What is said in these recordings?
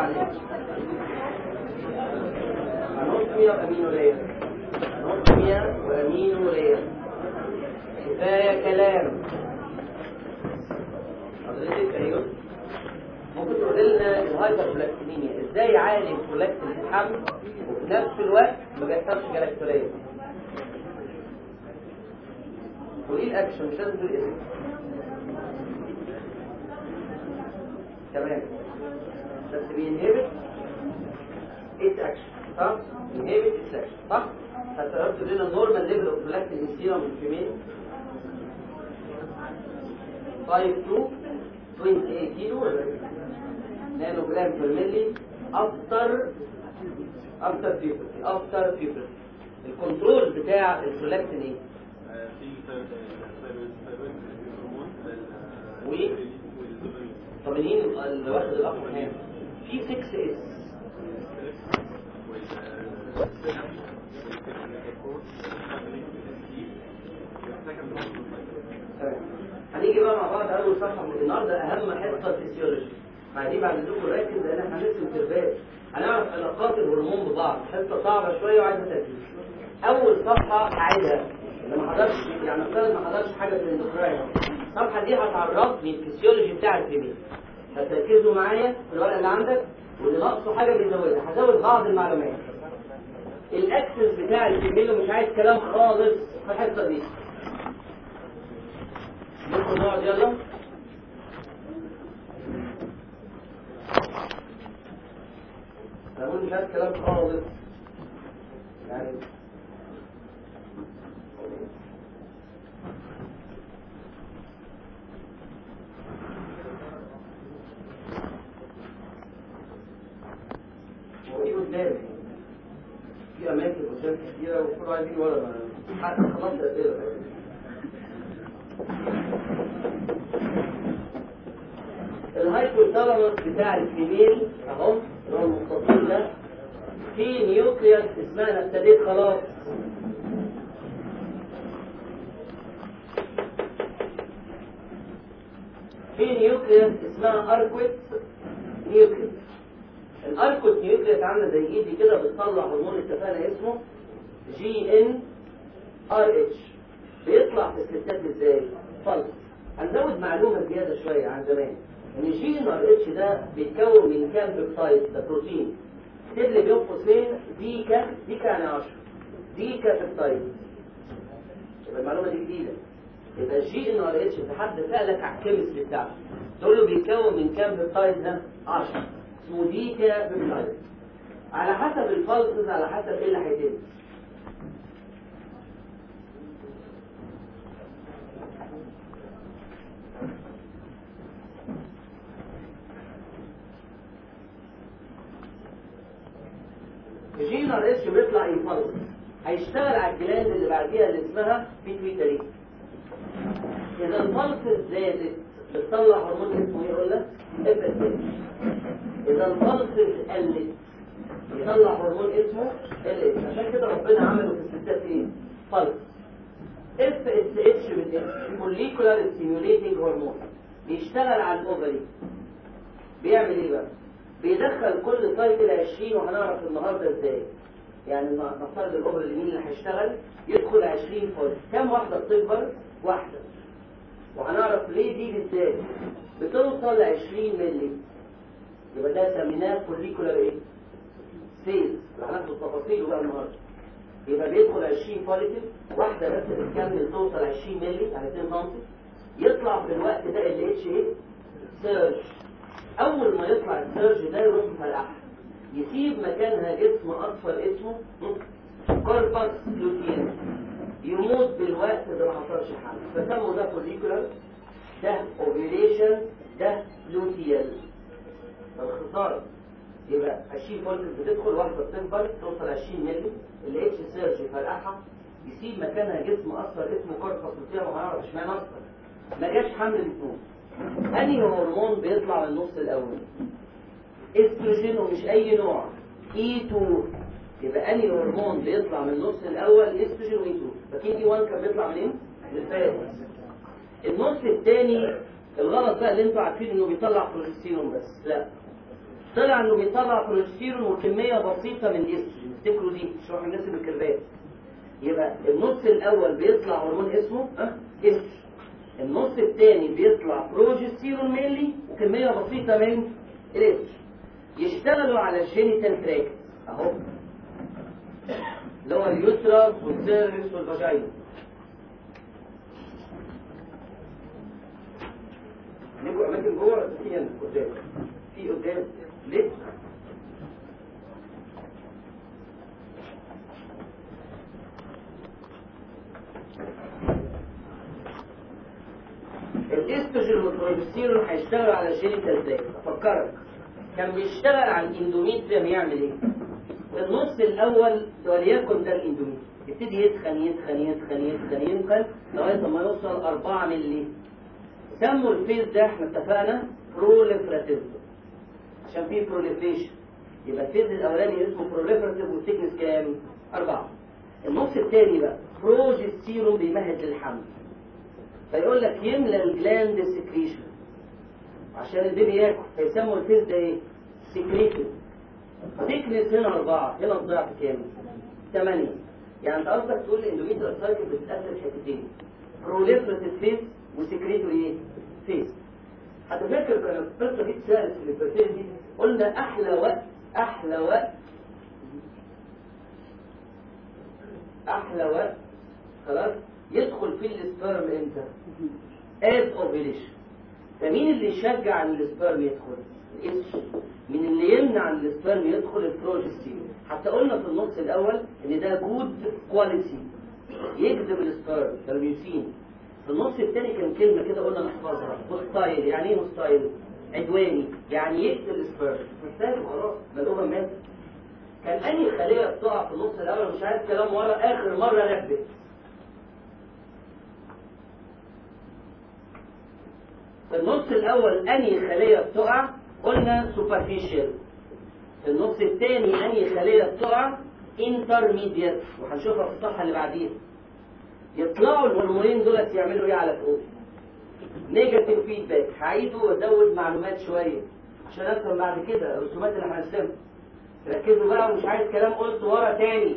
عليه انوسميا وامينوريا انوسميا وامينوريا كفايه كلام حضرتك ايوه ممكن تقول لنا الهايبر بلاكتينيميا ازاي يعالج بلاكتين الحمل وفي نفس الوقت ما بيحصلش جلاكتوريه وايه الاكشن مش لازم تقول اسم تمام بس بينهبت اتس اكشن صح بينهبت اتس اكشن صح فتعرفت لنا نورمال ليفل اوف بلاكتين ان سيرم الفيميل 5 to 28 كيلو نانو جرام per ملي after after puberty after puberty الكنترول بتاع البرولاكتين ايه؟ و 80 اللي واخد الاقوى هنا في 6 اس تمام هنيجي بقى مع بعض اول صفحه من النهارده اهم حصه فيسيولوجي بعدين بعد اذنكم ركز لان احنا هنرسم تربات هنعرف علاقات الهرمون ببعض حصه صعبه شويه وعايزه تركيز اول صفحه عايزه اللي ما حضرش يعني افترض ما حضرش حاجه في الاندوكراين الصفحه دي هتعرفني الفسيولوجي بتاع الكبير هتركزوا معايا في الورقه اللي عندك واللي ناقصه حاجه بيزودها هزود بعض المعلومات الاكسس بتاع الكبير مش عايز كلام خالص في الحصه دي ندخل نقعد يلا بقول مش عايز كلام خالص يعني هو ايه قدامي في اماكن قدام كتيره وكل واحد يجي ورا ما خلصت الاسئله الهايبوثالاموس بتاع الفيميل اهو اللي هو المستطيل ده في نيوكليوس اسمها انا ابتديت خلاص في نيوكليوس اسمها اركويت نيوكليوس الاركويت نيوكليوس عامله زي ايدي كده بتطلع هرمون اتفقنا اسمه جي ان ار اتش بيطلع في الستات ازاي؟ فلس هنزود معلومه زياده شويه عن زمان ان الجي ان ار اتش ده بيتكون من كام بيبتايد ده بروتين اكتب لي بين قوسين ديكا ديكا يعني 10 ديكا بيبتايد يبقى المعلومه دي جديده يبقى الجي ان ار اتش في حد سالك على الكيمستري بتاعته تقول له بيتكون من كام بيبتايد ده 10 اسمه ديكا بيبتايد على حسب الفالسز على حسب ايه اللي هيتم الجين ار اتش بيطلع ينفلس هيشتغل على الجلاند اللي بعديها اللي اسمها بيتويتري اذا الفلس زادت بتطلع هرمون اسمه ايه قلنا اف اس اتش اذا الفلس قلت يطلع هرمون اسمه ال اتش عشان كده ربنا عمله في الستات ايه فلس اف اس اتش بالاسم موليكولار ستيميوليتنج هرمون بيشتغل على الاوفري بيعمل ايه بقى بيدخل كل سايكل 20 وهنعرف النهارده ازاي يعني نفترض الاوفر اليمين اللي هيشتغل يدخل 20 فولت كم واحده بتكبر واحده وهنعرف ليه دي بالذات بتوصل ل 20 مللي يبقى ده سميناه فوليكولار ايه سيلز هناخد تفاصيله بقى النهارده يبقى بيدخل 20 فوليكل واحده بس بتكمل توصل 20 مللي يعني 2 سم يطلع في الوقت ده ال اتش ايه سيرج اول ما يطلع السيرج ده يروح مفرقعها يسيب مكانها جسم اصفر اسمه كوربس لوتيان يموت بالوقت اللي ما حصلش حمل فسموا ده فوليكولار ده اوفيليشن ده لوتيال باختصار يبقى 20 فولت بتدخل واحده بتكبر توصل 20 مللي اللي اتش سيرج يفرقعها يسيب مكانها جسم اصفر اسمه كوربس لوتيان وهنعرف اشمعنى اصفر ما جاش حمل بتموت انهي هرمون بيطلع من النص الاول استروجين ومش اي نوع اي 2 يبقى انهي هرمون بيطلع من النص الاول استروجين واي 2 فاكرين اي 1 كان بيطلع منين من الفات النص الثاني الغلط بقى اللي انتوا عارفين انه بيطلع بروجستيرون بس لا طلع انه بيطلع بروجستيرون وكميه بسيطه من الاستروجين افتكروا دي مش احنا بنحسب الكيرفات يبقى النص الاول بيطلع هرمون اسمه ها استروجين النص الثاني بيطلع بروجستيرون ميلي وكميه بسيطه من الاستروجين يشتغلوا على الجينيتال تراكت اهو اللي هو اليوترا والسيرفكس والفاجينا نبقوا اماكن جوه ولا في هنا قدام في قدام ليه الاستروجين والبروجستيرون هيشتغلوا على الجينيتال تراكت افكرك كان بيشتغل على الاندوميتريوم يعمل ايه النص الاول وليكن ده الاندوميتريوم يبتدي يتخن يتخن يتخن يتخن يتخن لغايه ما يوصل 4 مللي سموا الفيز ده احنا اتفقنا بروليفراتيف عشان فيه بروليفريشن يبقى الفيز الاولاني اسمه بروليفراتيف والثيكنس كام؟ 4 النص الثاني بقى بروجستيرون بيمهد للحمل فيقول لك يملى الجلاند سكريشن عشان البيبي ياكل فيسموا الفيز ده ايه؟ سكريتد ثيكنس هنا أربعة هنا الضعف كام؟ ثمانية يعني أنت قصدك تقول الاندوميتريال سايكل بتتقسم حتتين بروليفريتيف فيز وسكريتو ايه؟ فيز هتفكر كان القصة دي اتسألت في البرتين دي قلنا أحلى وقت أحلى وقت أحلى وقت خلاص يدخل فيه السبرم امتى؟ از اوفيليشن فمين اللي يشجع ان السبرم يدخل؟ الاستروجين من اللي يمنع ان السبرم يدخل البروجستيرون حتى قلنا في النص الاول ان ده جود كواليتي يجذب السبرم ترميوسين في النص الثاني كان كلمه كده قلنا نحفظها هوستايل يعني ايه هوستايل عدواني يعني يقتل السبرم مستاهل خلاص ما الامم ماتت كان انهي خليه بتقع في النص الاول مش عايز كلام ورا اخر مره نبت في النص الاول انهي خليه بتقع قلنا سوبرفيشال في النص الثاني انهي خليه بتقع انترميديت وهنشوفها في الصفحه اللي بعديها يطلعوا الهرمونين دولت يعملوا ايه على فوق نيجاتيف فيدباك هعيده وازود معلومات شويه عشان افهم بعد كده الرسومات اللي هنرسمها ركزوا بقى ومش عايز كلام قلت ورا تاني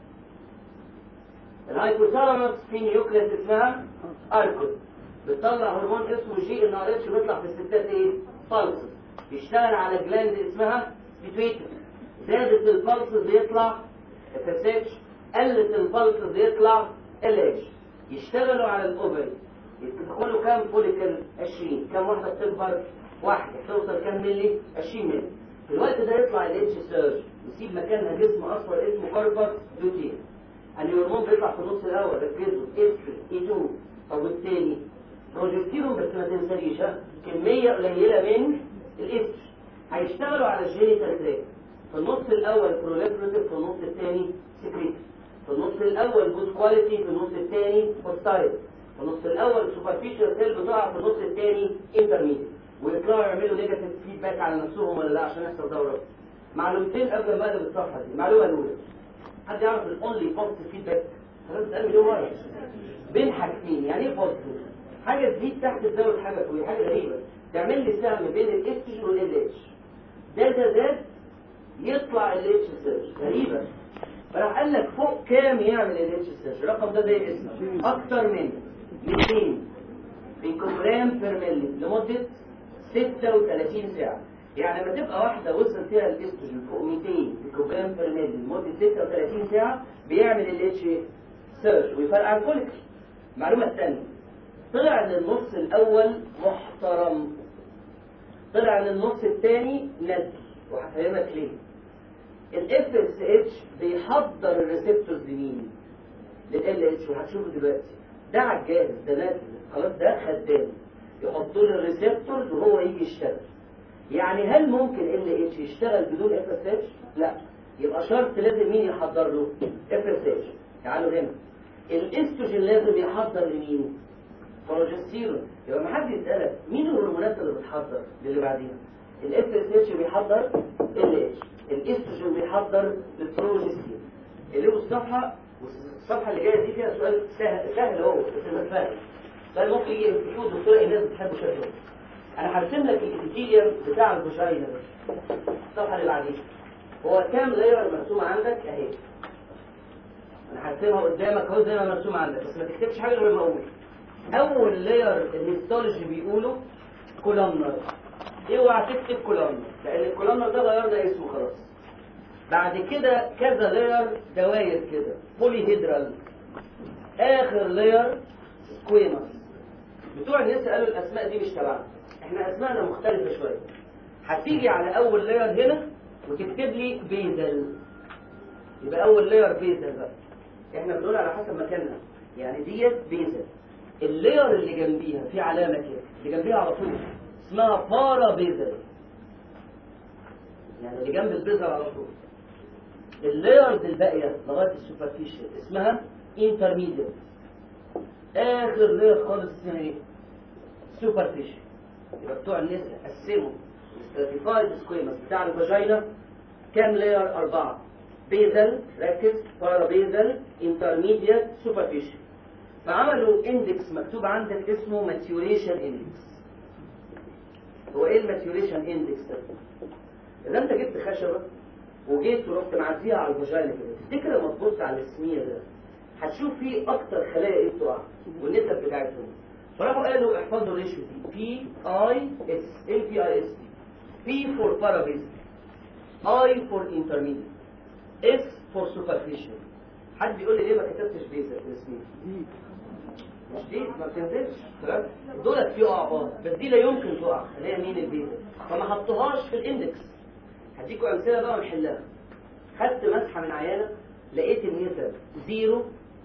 الهايبوثالاموس في نيوكليس اسمها اركود بتطلع هرمون اسمه جي ان ار اتش بيطلع في الستات ايه؟ بالسز بيشتغل على جلاند اسمها بيتويتر زادت البلسز يطلع اف اس اتش قلت البلسز يطلع ال اتش يشتغلوا على الاوفري يدخلوا كام فوليكل 20 كام واحده بتكبر واحده توصل كام ملي 20 ملي في الوقت ده يطلع الاتش سيرج يسيب مكانها جسم اصفر اسمه كاربر دوتين الهرمون بيطلع في النص الاول ركزوا استرين اي 2 طب والتاني بروجستيرون بس ما تنساليش ها كميه قليله من الاستر هيشتغلوا على الجينيتال تراك في النص الاول بروليفريتيف في النص الثاني سكريت في النص الاول جود كواليتي في النص الثاني هوستايل في النص الاول سوبرفيشال سيل بتقع في النص الثاني انترميديت ويطلعوا يعملوا نيجاتيف فيدباك على نفسهم ولا لا عشان يحصل دوره معلومتين قبل ما اقلب الصفحه دي المعلومه الاولى حد يعرف الاونلي بوزيتيف فيدباك خلاص ده مليون مره بين حاجتين يعني ايه بوزيتيف حاجه تزيد تحت تزود حاجه فوق حاجه غريبه تعمل لي سهم بين الاستروجين والال اتش ده ده ده يطلع ال اتش سيرش غريبه فراح قال لك فوق كام يعمل ال اتش سيرش الرقم ده زي اسمه اكتر من 200 بيكوجرام بير ملي لمده 36 ساعه يعني لما تبقى واحده وصل فيها الاستروجين فوق 200 بيكوجرام بير ملي لمده 36 ساعه بيعمل ال اتش سيرش ويفرقع الفوليكل المعلومه الثانيه طلع ان النص الاول محترم طلع ان النص الثاني ندي وهفهمك ليه الاف اس اتش بيحضر الريسبتورز لمين لل اتش وهتشوفه دلوقتي ده على الجاهز ده نازل خلاص ده خدام يحطوا له الريسبتورز وهو يجي يشتغل يعني هل ممكن ال اتش يشتغل بدون اف اس اتش لا يبقى شرط لازم مين يحضر له اف اس اتش تعالوا هنا الاستروجين لازم يحضر لمين بروجستيرون يبقى ما حد يسالك مين الهرمونات اللي بتحضر للي بعديها الاف اس اتش بيحضر ال اتش الاستروجين بيحضر للبروجستيرون اللي هو الصفحه والصفحه اللي جايه دي فيها سؤال سهل سهل اهو بس ما فاهم سؤال ممكن يجي يقول دكتور الناس بتحب شكله انا هرسم لك الابيثيليوم بتاع الفاجينا ده الصفحه اللي بعديها هو كام لاير مرسوم عندك اهي انا هرسمها قدامك اهو زي ما مرسوم عندك بس ما تكتبش حاجه غير ما اقول اول لاير الهيستولوجي بيقولوا كولومنر اوعى تكتب كولومنر لان الكولومنر ده غيرنا اسمه خلاص بعد كده كذا لاير دواير كده بولي هيدرال اخر لاير سكويمس بتوع الناس قالوا الاسماء دي مش تبعنا احنا اسمائنا مختلفه شويه هتيجي على اول لاير هنا وتكتب لي بيزل يبقى اول لاير بيزل بقى احنا بنقول على حسب مكاننا يعني ديت بيزل اللاير اللي جنبيها في علامه كده اللي جنبيها على طول اسمها بارا بيزل يعني اللي جنب البيزل على طول اللايرز الباقيه لغايه السوبرفيشال اسمها انترميديت اخر لاير خالص اسمها ايه سوبرفيشال يبقى بتوع النساء قسموا ستراتيفايد سكويمس بتاع الفاجينا كام لاير اربعه بيزل ركز بارا بيزل انترميديت سوبرفيشال فعملوا اندكس مكتوب عندك اسمه ماتيوريشن اندكس هو ايه الماتيوريشن اندكس ده اذا انت جبت خشبه وجيت ورحت معديها على الفاجينا كده تفتكر لما تبص على السمير ده هتشوف فيه اكتر خلايا ايه بتقع والنسب بتاعتهم فراحوا قالوا احفظوا الريشيو دي بي اي اس ال بي اي اس دي بي فور بارابيز اي فور انترميديت اس فور سوبرفيشال حد يقول لي ليه ما كتبتش بيزا في السمير مش دي ما بتنزلش تمام دولت يقع اه بس دي لا يمكن تقع اللي هي مين البيزا فما حطوهاش في الاندكس هديكوا امثله بقى ونحلها خدت مسحه من عيانه لقيت النسب زيرو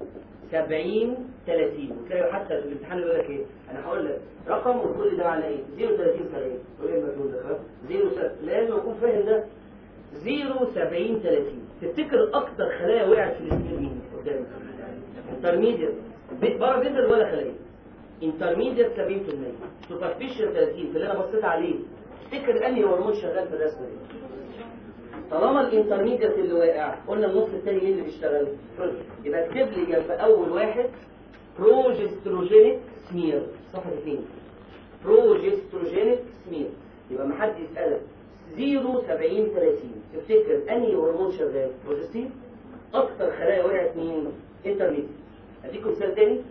70 30 وتلاقي حتى في الامتحان يقول لك ايه انا هقول لك رقم وتقول لي ده على ايه 0 30 70 تقول ايه المجهول ده خلاص 0 لازم اكون فاهم ده 0 70 30 تفتكر اكتر خلايا وقعت في الاسمين مين قدامك انترميديت بره بينزل ولا خلايا انترميديت 70% سوبرفيشال 30 في اللي انا بصيت عليه تفتكر انهي هرمون شغال في الرسمه دي طالما الانترميديت اللي واقع قلنا النص الثاني مين اللي بيشتغل يبقى اكتب لي جنب اول واحد بروجستروجينيك سمير صفحه اثنين بروجستروجينيك سمير يبقى ما حد يسالك 0 70 30 تفتكر انهي هرمون شغال بروجستين اكتر خلايا وقعت مين انترميديت اديكم مثال تاني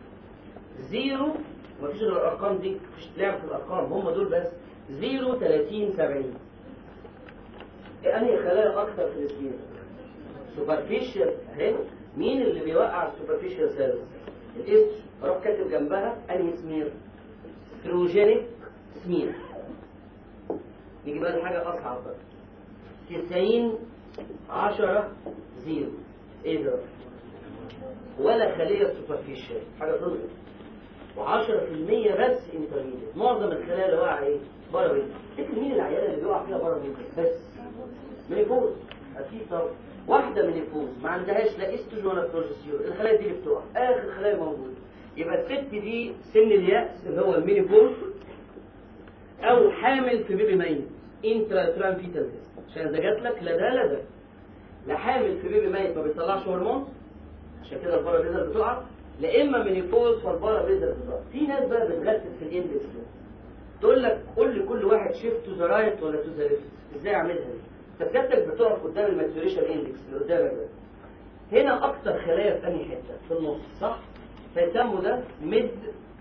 0 مفيش غير الارقام دي مفيش لعب في الارقام هم دول بس 0 30 70 انهي خلايا اكتر في السكين سوبرفيشال اهي مين اللي بيوقع السوبرفيشال سيلز الاس اروح كاتب جنبها انهي سمير ستروجينيك سمير نيجي بقى لحاجه اصعب بقى 90 10 0 ايه ده ولا خليه سوبرفيشال حاجه تظهر و10% بس انترميديت معظم الخلايا اللي واقعه ايه بره بيت تفتكر مين العيال اللي بيقع فيها بره بيت بس مينيبوز اكيد طبعا واحده مينيبوز ما عندهاش لا استروجين ولا بروجستيرون الخلايا دي اللي بتقع اخر خلايا موجوده يبقى الست دي سن اليأس اللي هو المينيبوز او حامل في بيبي ميت انترا تران فيتال عشان اذا جات لك لا ده لا ده لا حامل في بيبي ميت ما بيطلعش هرمون عشان كده البارا بيزر بتقع لا اما مينيبوز فالبارا بيزر بتقع في ناس بقى بتغتت في الاندكس ده تقول لك قول لكل واحد شيفت تو ذا رايت ولا تو ذا ليفت ازاي اعملها دي فكتبتك بتقف قدام الماتوريشن اندكس اللي قدامك ده هنا اكتر خلايا في انهي حته في النص صح فيسموا ده ميد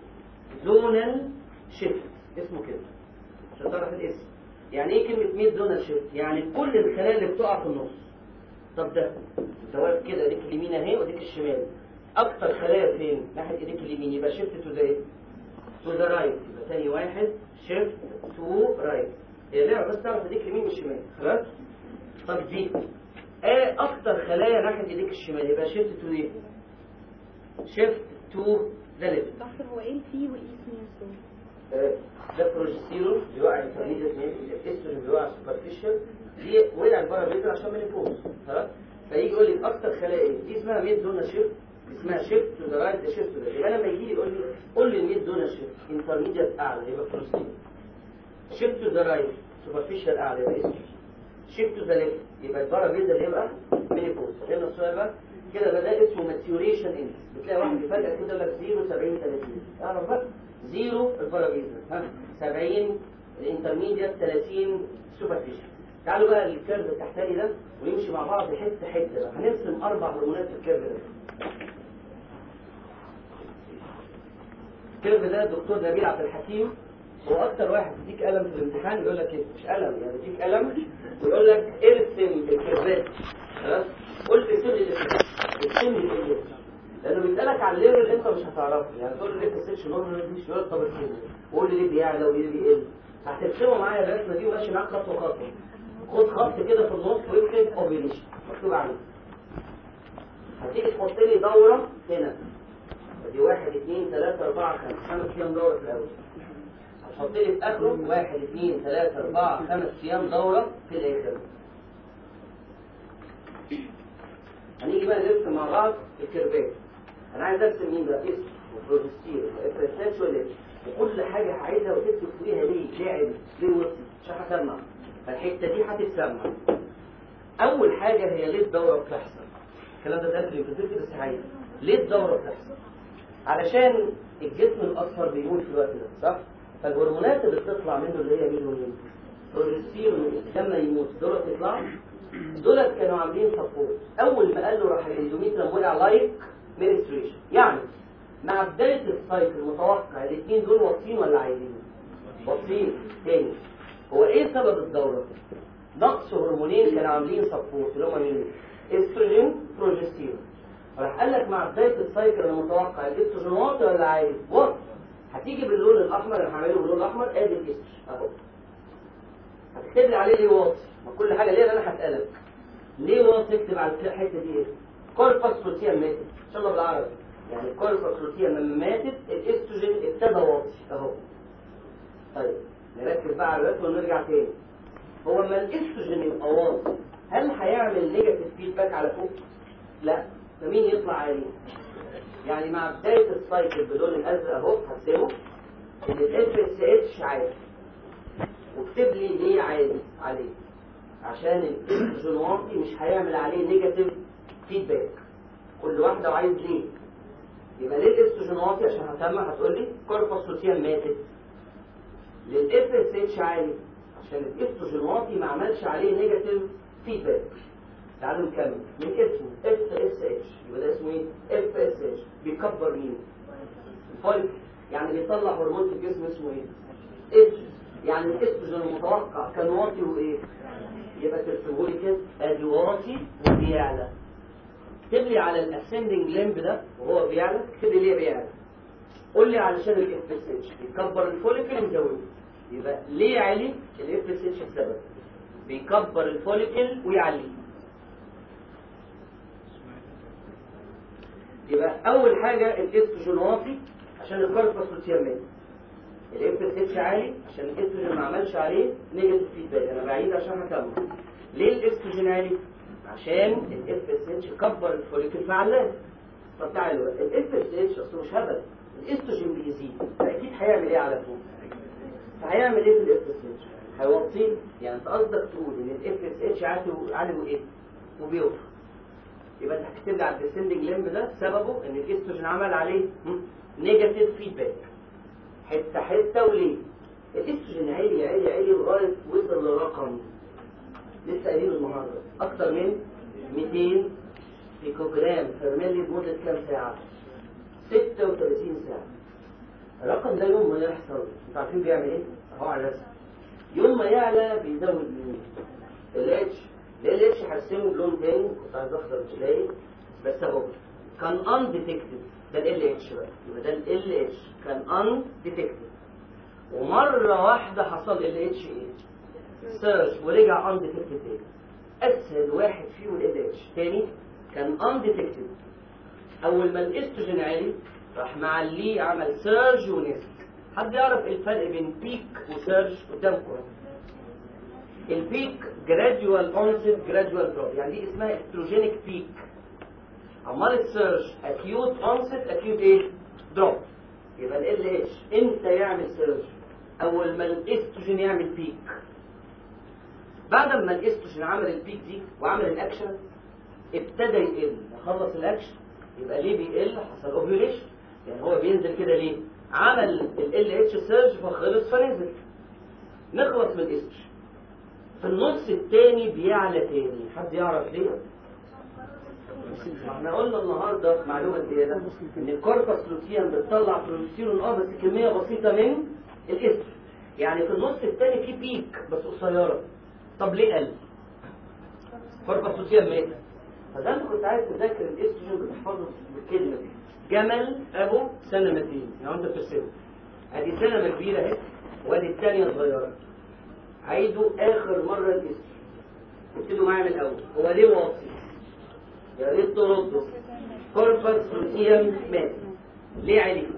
زونال شيفت اسمه كده عشان تعرف الاسم يعني ايه كلمه ميد زونال شيفت يعني كل الخلايا اللي بتقع في النص طب ده انت واقف كده ايديك اليمين اهي وايديك الشمال اكتر خلايا فين ناحيه ايديك اليمين يبقى شيفت تو ذا ايه تو ذا رايت يبقى تاني واحد شيفت تو رايت هي لعبه بس تعرف ايديك اليمين والشمال خلاص طب دي ايه اكتر خلايا ناحيه ايديك الشمال يبقى شيفت تو ايه شيفت تو ذا ليفت دكتور هو ايه الفي والاي سمير ده بروجستيرون بيوقع الانترميديت الاستروجين بيوقع سوبرفيشال دي وقع البارامتر عشان منيبوز خلاص فيجي يقول لي اكتر خلايا ايه دي اسمها ميد زونا شيفت اسمها شيفت تو ذا رايت شيفت تو ذا يبقى لما يجي لي يقول لي قول لي الميد زونا شيفت انترميديت اعلى يبقى بروجستيرون شيفت تو ذا رايت سوبرفيشال اعلى يبقى استروجين شيفت تو ذا ليفت يبقى البارامتر يبقى منيبوز فهمنا السؤال بقى كده بقى ده اسمه ماتيوريشن اندكس بتلاقي واحد فجاه كده لك 0 70 30 اعرف بقى زيرو البارابيزر ها 70 الانترميديت 30 سوبرفيشال تعالوا بقى للكيرف التحتاني ده ونمشي مع بعض حته حته بقى هنرسم اربع هرمونات في الكيرف ده الكيرف ده الدكتور نبيل عبد الحكيم هو اكتر واحد يديك قلم في الامتحان يقول لك ايه مش قلم يعني يديك قلم ويقول لك ارسم الكيرفات خلاص قلت ارسم لي ارسم لي الايه لانه بيسالك على الليفل اللي انت مش هتعرفه يعني تقول له ليه السيتش نورمال مش يقول طب ارسم وقول لي ليه بيعلى وليه بيقل هترسمه معايا الرسمه دي وماشي معاك خطوه خطوه خد خط كده في النص واكتب اوبريشن مكتوب عليه هتيجي تحط لي دوره هنا دي واحد اثنين ثلاثة أربعة خمسة خمس أيام دورة في الأول هتحط لي في آخره واحد اثنين ثلاثة أربعة خمس أيام دورة في الآخر هنيجي بقى نرسم مع بعض الكيرفات أنا عايز أرسم مين بقى اسم وبروجستير وإفراسات وليش وكل حاجة عايزها وتكتب فيها ليه لعب ليه وصل مش هسمع فالحتة دي هتتسمع أول حاجة هي ليه الدورة بتحصل الكلام ده ده في بس عايز ليه الدورة بتحصل علشان الجسم الاصفر بيموت في الوقت ده صح فالهرمونات اللي بتطلع منه اللي هي مين ومين بروجستيرون لما يموت دول تطلع دولت كانوا عاملين سبورت اول ما قال له راح الاندوميتريوم وقع لايك مينستريشن يعني مع بدايه السايكل المتوقع الاثنين دول واطيين ولا عايزين واطيين تاني هو ايه سبب الدوره نقص هرمونين كانوا عاملين سبورت اللي هم مين استروجين بروجستيرون راح قال لك مع بدايه السايكل المتوقع الاستروجين واطي ولا عالي؟ واطي هتيجي باللون الاحمر اللي هعمله باللون الاحمر ادي الاستروجين اهو هتكتب لي عليه ليه واطي؟ ما كل حاجه ليه انا هسالك ليه واطي اكتب على الحته دي ايه؟ كوربس لوتيان ماتت ان شاء الله بالعربي يعني الكوربس لوتيان لما ماتت الاستروجين ابتدى واطي اهو طيب نركز بقى على الرسم ونرجع تاني هو اما الاستروجين يبقى واطي هل هيعمل نيجاتيف فيدباك على فوق؟ لا فمين يطلع عليه يعني مع بداية السايكل بدون الأزرق اهو هكتبه ان الاف اس اتش عالي واكتب لي ليه عالي عليه عشان الاستروجين واطي مش هيعمل عليه نيجاتيف فيدباك كل واحدة وعايز ليه يبقى ليه الاستروجين واطي عشان هسمع هتقول لي كوربس لوتيان ماتت للاف اس اتش عالي عشان الاستروجين واطي ما عملش عليه نيجاتيف فيدباك تعالوا نكمل من اسمه اف اس اتش يبقى ده اسمه ايه اف اس اتش بيكبر مين الفولك يعني بيطلع هرمون في الجسم اسمه ايه اتش يعني الاستروجين المتوقع كان واطي وايه يبقى ترسمه لي كده ادي واطي وبيعلى اكتب لي على الاسندنج لمب ده وهو بيعلى اكتب لي ليه بيعلى قول لي علشان الاف اس اتش بيكبر الفوليكل ويزوده يبقى ليه عالي الاف اس اتش السبب بيكبر الفوليكل ويعليه يبقى اول حاجه الاستروجين واطي عشان الكوربس لوتيامات الاف اس اتش عالي عشان الاستروجين ما عملش عليه نيجاتيف فيدباك انا بعيد عشان هكمل ليه الاستروجين عالي عشان الاف اس اتش كبر الفوليكل فعلاه طب تعالوا الاف اس اتش اصله مش هبل الاستروجين بيزيد فاكيد هيعمل ايه على طول فهيعمل ايه في الاف اس اتش هيوطيه يعني انت قصدك تقول ان الاف اس اتش عالي وايه وبيوطى يبقى انت هتكتب لي على الديسندنج ليمب ده سببه ان الاستروجين عمل عليه نيجاتيف فيدباك حته حته وليه الاستروجين عالي عالي عالي لغايه وصل لرقم لسه قايلينه النهارده اكتر من 200 بيكوجرام فيرميلي لمده كام ساعه 36 ساعه الرقم ده يوم ما يحصل انتوا عارفين بيعمل ايه اهو على الرسم يوم ما يعلى بيزود مين الاتش ده ال اتش هرسمه بلون تاني كنت عايز اخضر مش لاقي بس اهو كان ان ديتكتد ده ال اتش بقى يبقى ده ال اتش كان ان ديتكتد ومره واحده حصل ال اتش ايه سيرش ورجع ان ديتكتد تاني اسهل واحد فيهم ال اتش تاني كان ان ديتكتد اول ما الاستروجين عالي راح معليه عمل سيرج ونزل حد يعرف الفرق بين بيك وسيرج قدامكم البيك جراديوال اونست جراديوال دروب يعني دي اسمها استروجينيك بيك امال السيرج اكيوت اونست اكيوت ايه دروب يبقى ال اتش امتى يعمل سيرج اول ما الاستروجين يعمل بيك بعد ما الاستروجين عمل البيك دي وعمل الاكشن ابتدى يقل خلص الاكشن يبقى ليه بيقل حصل اوفيوليشن يعني هو بينزل كده ليه عمل ال اتش سيرج فخلص فنزل نخلص من الاستروجين في النص التاني بيعلى تاني حد يعرف ليه؟ ما احنا قلنا النهارده معلومه زياده ان الكوربس لوتيان بتطلع بروجستيرون اه بس كميه بسيطه من الاستروجين يعني في النص التاني في بيك بس قصيره طب ليه قل؟ كوربس لوتيان مات فده انت كنت عايز تذاكر الاستروجين بتحفظه بالكلمه دي جمل ابو سنمتين يعني انت بترسمه ادي سنمه كبيره اهي وادي الثانيه صغيره عيدوا اخر مره الاستروجين ابتدوا معايا من الاول هو ليه واطي؟ يا ريت تردوا كوربس لوتيان مات ليه عليه؟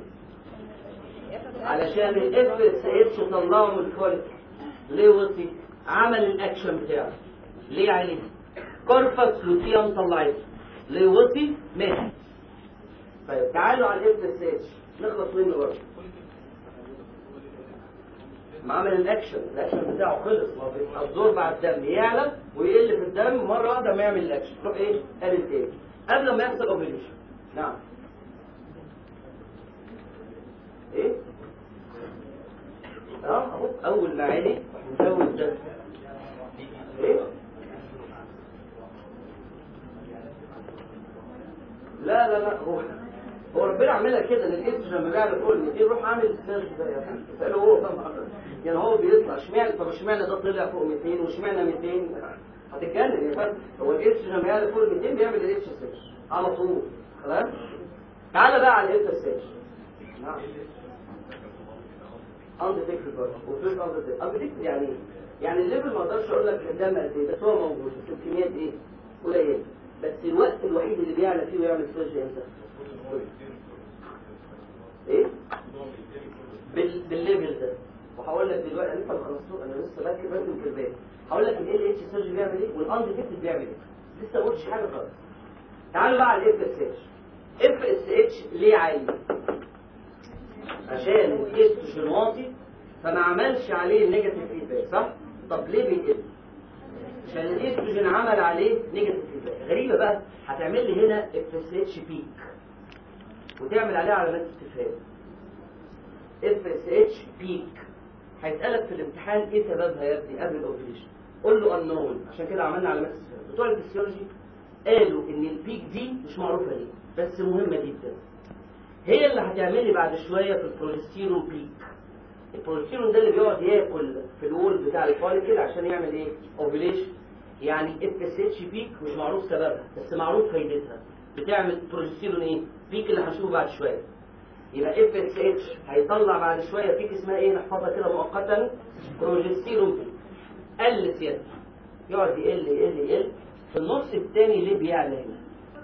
علشان الاف اس اتش طلعه من الكواليتي ليه وطي؟ عمل الاكشن بتاعه ليه عليه؟ كوربس لوتيان طلعته ليه وطي؟ مات طيب تعالوا على الاف اس اتش نخلص منه برضه ما عمل الاكشن الاكشن بتاعه خلص ما بيتابزورب على الدم يعلى ويقل في الدم مره واحده ما يعمل الاكشن تروح ايه قال تاني قبل ما يحصل اوفيليشن نعم ايه اه اهو اول ما عالي نزود ده ايه لا لا لا هو هو ربنا عاملها كده ان الايدج لما بيعمل فوق ال 200 يروح عامل سيرش ده يعني فقال هو فاهم يعني هو بيطلع اشمعنى طب اشمعنى ده طلع فوق 200 واشمعنى 200 هتتكلم يا فاهم هو الايدج لما يعمل فوق ال 200 بيعمل الايدج سيرش على طول خلاص تعالى بقى على الايدج سيرش نعم انديتكتد برضه وفيش انديتكتد انديتكتد يعني ايه؟ يعني الليفل ما اقدرش اقول لك الدم قد ايه بس هو موجود بس الكميات ايه؟ قليله بس الوقت الوحيد اللي بيعلى فيه ويعمل سيرش امتى؟ ايه بال... بالليفل ده وهقول لك دلوقتي انا لسه ما خلصتوش انا لسه بكتب بكتب الكلمات هقول لك ال اتش سيرج بيعمل ايه والانديتكتد بيعمل ايه لسه ما قلتش حاجه خالص تعالوا بقى على الاف اس اتش اف اس اتش ليه عالي عشان الاستروجين واطي فما عملش عليه النيجاتيف فيدباك صح طب ليه بيقل عشان الاستروجين عمل عليه نيجاتيف فيدباك غريبه بقى هتعمل لي هنا اف اس اتش بيك وتعمل عليها علامات استفهام اف اس اتش بيك هيسألك في الامتحان ايه سببها يا ابني قبل الاوبريشن قول له unknown عشان كده عملنا علامات استفهام بتوع الفسيولوجي قالوا ان البيك دي مش معروفه ليه بس مهمه جدا هي اللي هتعمل لي بعد شويه في البروجستيرون بيك البروجستيرون ده اللي بيقعد ياكل في الوول بتاع الفوليكل عشان يعمل ايه اوفيليشن يعني اف اس اتش بيك مش معروف سببها بس معروف فايدتها بتعمل بروجستيرون ايه بيك اللي هنشوفه بعد شويه يبقى اف اس اتش هيطلع بعد شويه بيك اسمها ايه نحفظها كده مؤقتا بروجستيرون بيك قل سيادته يقعد يقل يقل يقل في النص الثاني ليه بيعلى هنا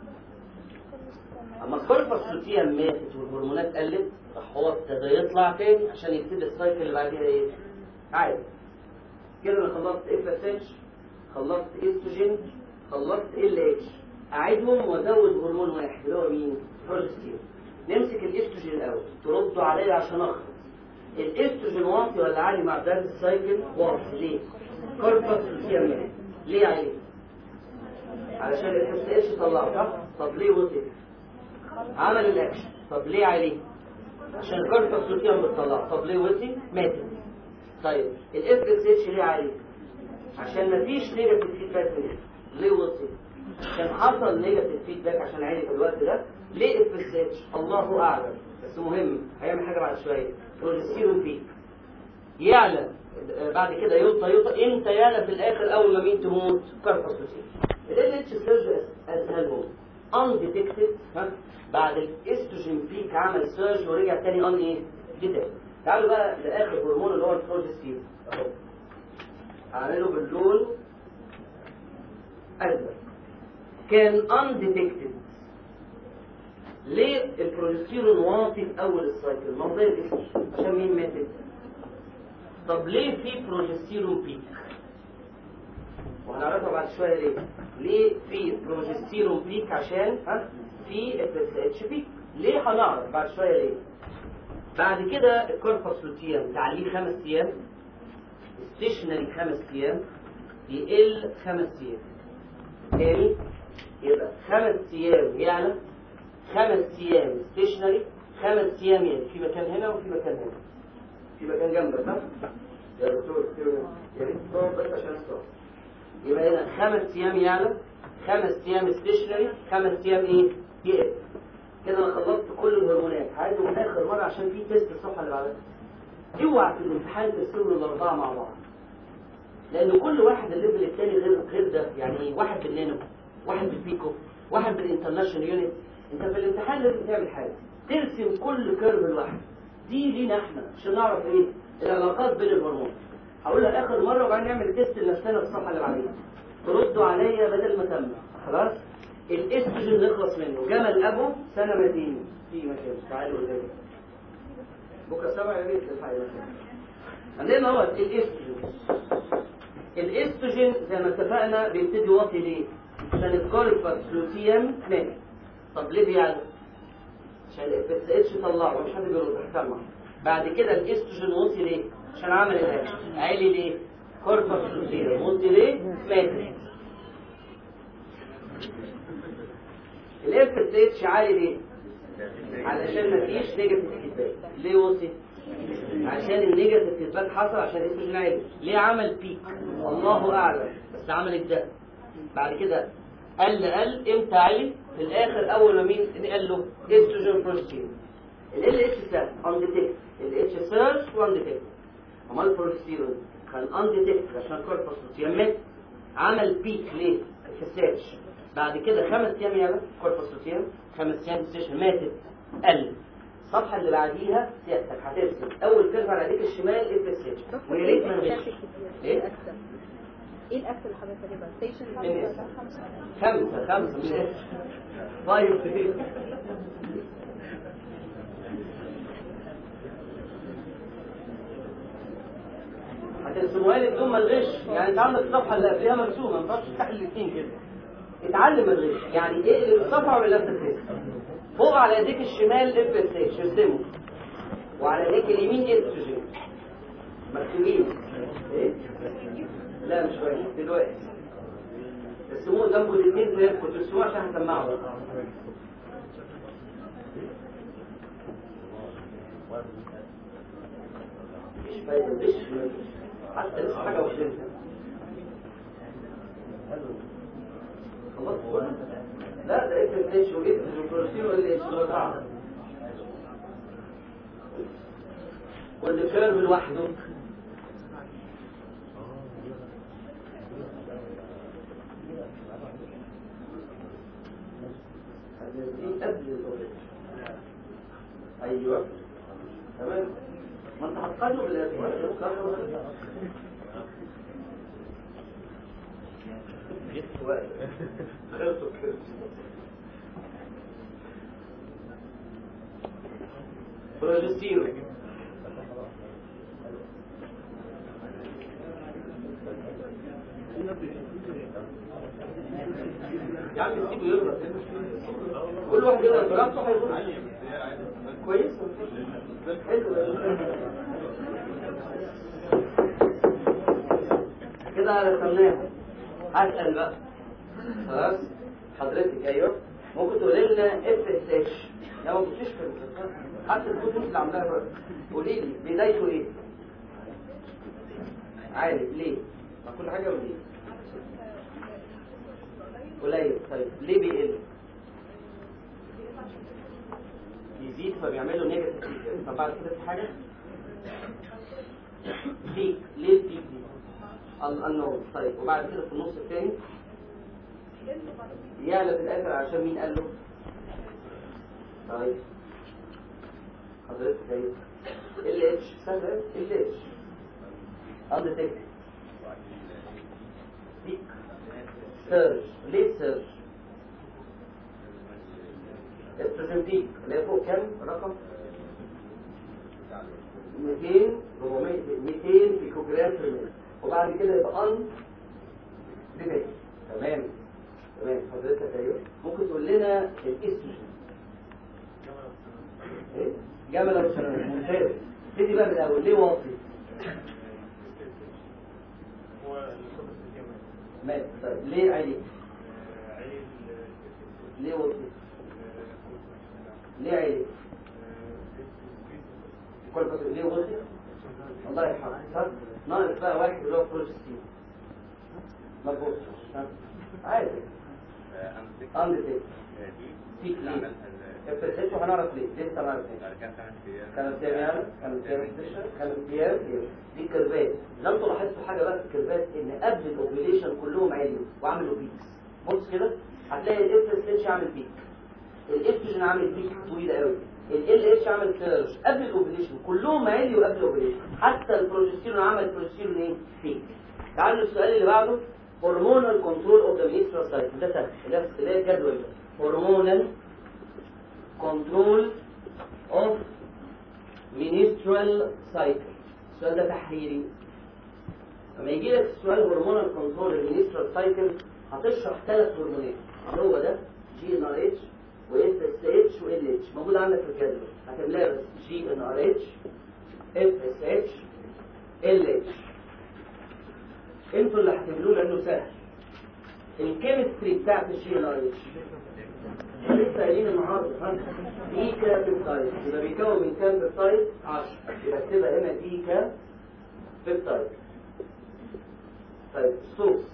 اما الكوربس لوتيان ماتت والهرمونات قلت راح هو ابتدى يطلع تاني عشان يبتدي السايكل اللي بعديها ايه عادي كده انا خلصت اف اس اتش خلصت استروجين خلصت ال اتش اعيدهم وازود هرمون واحد اللي هو مين بروجستيرون نمسك الاستروجين الاول تردوا عليا عشان اخلص الاستروجين واطي ولا عالي مع بدايه السايكل واطي ليه كوربس لوتيان مات ليه عالي علشان الاف اس اتش طلعه صح طب ليه وطي عمل الاكشن طب ليه عليه عشان الكورتكس لوتيان بتطلع طب ليه وطي ماتت طيب الاف اس اتش ليه عليه عشان مفيش نيجاتيف فيدباك منه ليه وطي عشان حصل نيجاتيف فيدباك عشان عالي في الوقت ده ليه اف اس اتش الله اعلم بس مهم هيعمل حاجه بعد شويه بروجستيرون بيك يعلى بعد كده يوطى يوطى امتى يعلى في الاخر اول ما مين تموت كورتكس لوتيان ال اتش سيرج اسهلهم undetected ها بعد الاستروجين بيك عمل سيرج ورجع تاني ان ايه ديتكت تعالوا بقى لاخر هرمون اللي هو البروجستيرون اهو هعمله باللون ازرق كان undetected ليه البروجستيرون واطي في اول السايكل ما هو زي الاستروجين عشان مين ماتت طب ليه في بروجستيرون بيك وهنعرفها بعد شويه ليه ليه في بروجستيرون بيك عشان ها في اف اس اتش بيك ليه هنعرف بعد شويه ليه بعد كده الكوربس لوتيان تعليه خمس ايام ستيشنري خمس ايام يقل خمس ايام تاني يبقى خمس ايام يعلى خمس ايام ستيشنري خمس ايام يعني في مكان هنا وفي مكان هنا في مكان جنبك صح يا دكتور يا ريت تقعد بس عشان الصوت يبقى هنا خمس ايام يعلى خمس ايام ستيشنري خمس ايام ايه؟ يقف كده انا خلصت كل الهرمونات هعيده من اخر مره عشان في تيست الصفحه اللي بعدها اوعى في الامتحان ترسلوا الاربعه مع بعض لان كل واحد الليفل الثاني غير غير ده يعني ايه واحد بالنانو واحد بالبيكو واحد بالانترناشونال يونت انت في الامتحان لازم تعمل حاجه ترسم كل كيرف لوحده دي لينا احنا عشان نعرف ايه العلاقات بين الهرمون هقولها اخر مره وبعدين نعمل تيست لنفسنا في الصفحه اللي بعديها تردوا عليا بدل ما تم خلاص الاستروجين نخلص منه جمل ابو سنه مدينه في مكان تعالوا قدامي بكره سبعة يا ريت الحقيقة عندنا هو الاستروجين الاستروجين زي ما اتفقنا بيبتدي واطي ليه؟ عشان الكوربس لوتيم مات طب ليه بيعلى؟ عشان الاف اس اتش طلعه مش حد بيرد هسمع بعد كده الاستروجين وطي ليه؟ عشان عمل ايه؟ عالي ليه؟ كوربس لوتيم وطي ليه؟ مات الاف اس اتش عالي ليه؟ علشان مفيش نيجاتيف فيدباك ليه وطي؟ عشان النيجاتيف فيدباك حصل عشان الاستروجين عالي ليه عمل بيك؟ الله اعلم بس عمل ده بعد كده قل قل امتى عالي؟ في الاخر اول ما مين قال له استروجين بروستين ال اتش سهل انديتكت ال اتش سيرش وانديتكت امال البروستيرون كان انديتكت عشان كوربس يمت عمل بيك ليه؟ الفساتش بعد كده خمس ايام يا كوربس لوتيم خمس ايام ستيشن ماتت قل الصفحه اللي بعديها سيادتك هترسم اول كيرف على ايديك الشمال اف اس اتش ويا ريت ما نغش ايه؟ ايه الاكل اللي حضرتك هتبقى ستيشن إيه؟ خمسة خمسة خمسة من ايه؟ طيب هترسموها لي بدون ما تغش يعني انت عندك الصفحه اللي قبلها مرسومه ما ينفعش تفتح الاثنين كده اتعلم ما تغش يعني اقلب الصفحه ولا لا فوق على ايديك الشمال اف اس اتش ارسمه وعلى ايديك اليمين استروجين مرسومين ايه؟ لا مش وحيد دلوقتي ارسموه جنبه الاثنين زي كنت ترسموه عشان هسمعه مش فايدة مش حتى لسه حاجة وحدتها خلاص لا ده اف اس اتش واف البروتين واللي اتش واللي كيرف لوحده دي قبل الأوريج ايوه تمام ما انت هتقارنه بالاسماء صح خلصوا كده بروجستيرون يا عم سيبه يغلط كل واحد يغلط براحته هيغلط كويس حلو كده رسمناها هسأل بقى خلاص حضرتك ايوه ممكن تقولي لنا اف اس اتش لا ما كنتش في الكتاب. حتى الكتب اللي عاملاها بقى قولي لي بدايته ايه؟ عارف ليه؟ ما كل حاجه وليه؟ قليل طيب ليه بيقل؟ يزيد فبيعملوا نيجاتيف فيدباك طب بعد كده في حاجه؟ بيك ليه البيك دي؟ النور طيب وبعد كده في النص الثاني يعلى في الاخر عشان مين قال له؟ طيب حضرتك ايوه ال اتش سهل ال اتش اندتكت بيك سيرش ليه سيرش استروجين بيك اللي هي فوق كام رقم 200 400 200 بيكوجرام في الميل وبعد كده يبقى ان ديتكت تمام تمام حضرتك ايوه ممكن تقول لنا الاستروجين ايه جمل ابو سلام ممتاز ابتدي بقى من الاول ليه واطي مات طيب ليه عالي ليه واطي ليه عالي كل فترة ليه واطي الله يرحمه صح؟ ناقص بقى واحد اللي هو بروجستين مظبوط ها؟ عادي اندتك فيك ليه افتحت وهنعرف ليه لسه ما عرفناش كانت سيميال كانت سيميال كانت سيميال دي كيرفات لو انتوا لاحظتوا حاجه بقى في الكيرفات ان قبل الاوبريشن كلهم عليوا وعملوا بيكس بص كده هتلاقي الاف اس اتش عامل بيك الافتروجين عامل بيك طويله قوي ال اتش عمل سيرج قبل الاوبريشن كلهم عليوا قبل الاوبريشن حتى البروجستيرون عمل بروجستيرون ايه بيك تعالوا السؤال اللي بعده هرمونال كنترول اوف ذا منسترال سايكل ده سهل ده اللي هي الجدول ده هرمونال كنترول اوف منسترال سايكل السؤال ده تحريري لما يجي لك السؤال هرمونال كنترول المنسترال سايكل هتشرح ثلاث هرمونات اللي هو ده جي ان ار اتش واف اس اتش وال اتش موجود عندك في الجدول هتملاها بس جي ان ار اتش اف اس اتش ال اتش انتوا اللي هتعملوه لانه سهل الكيمستري بتاعت الجي ان ار اتش لسه قايلين النهارده ها ديكا بيبتايد يبقى بيكون من كام بيبتايد 10 يبقى اكتبها هنا ديكا بيبتايد طيب سورس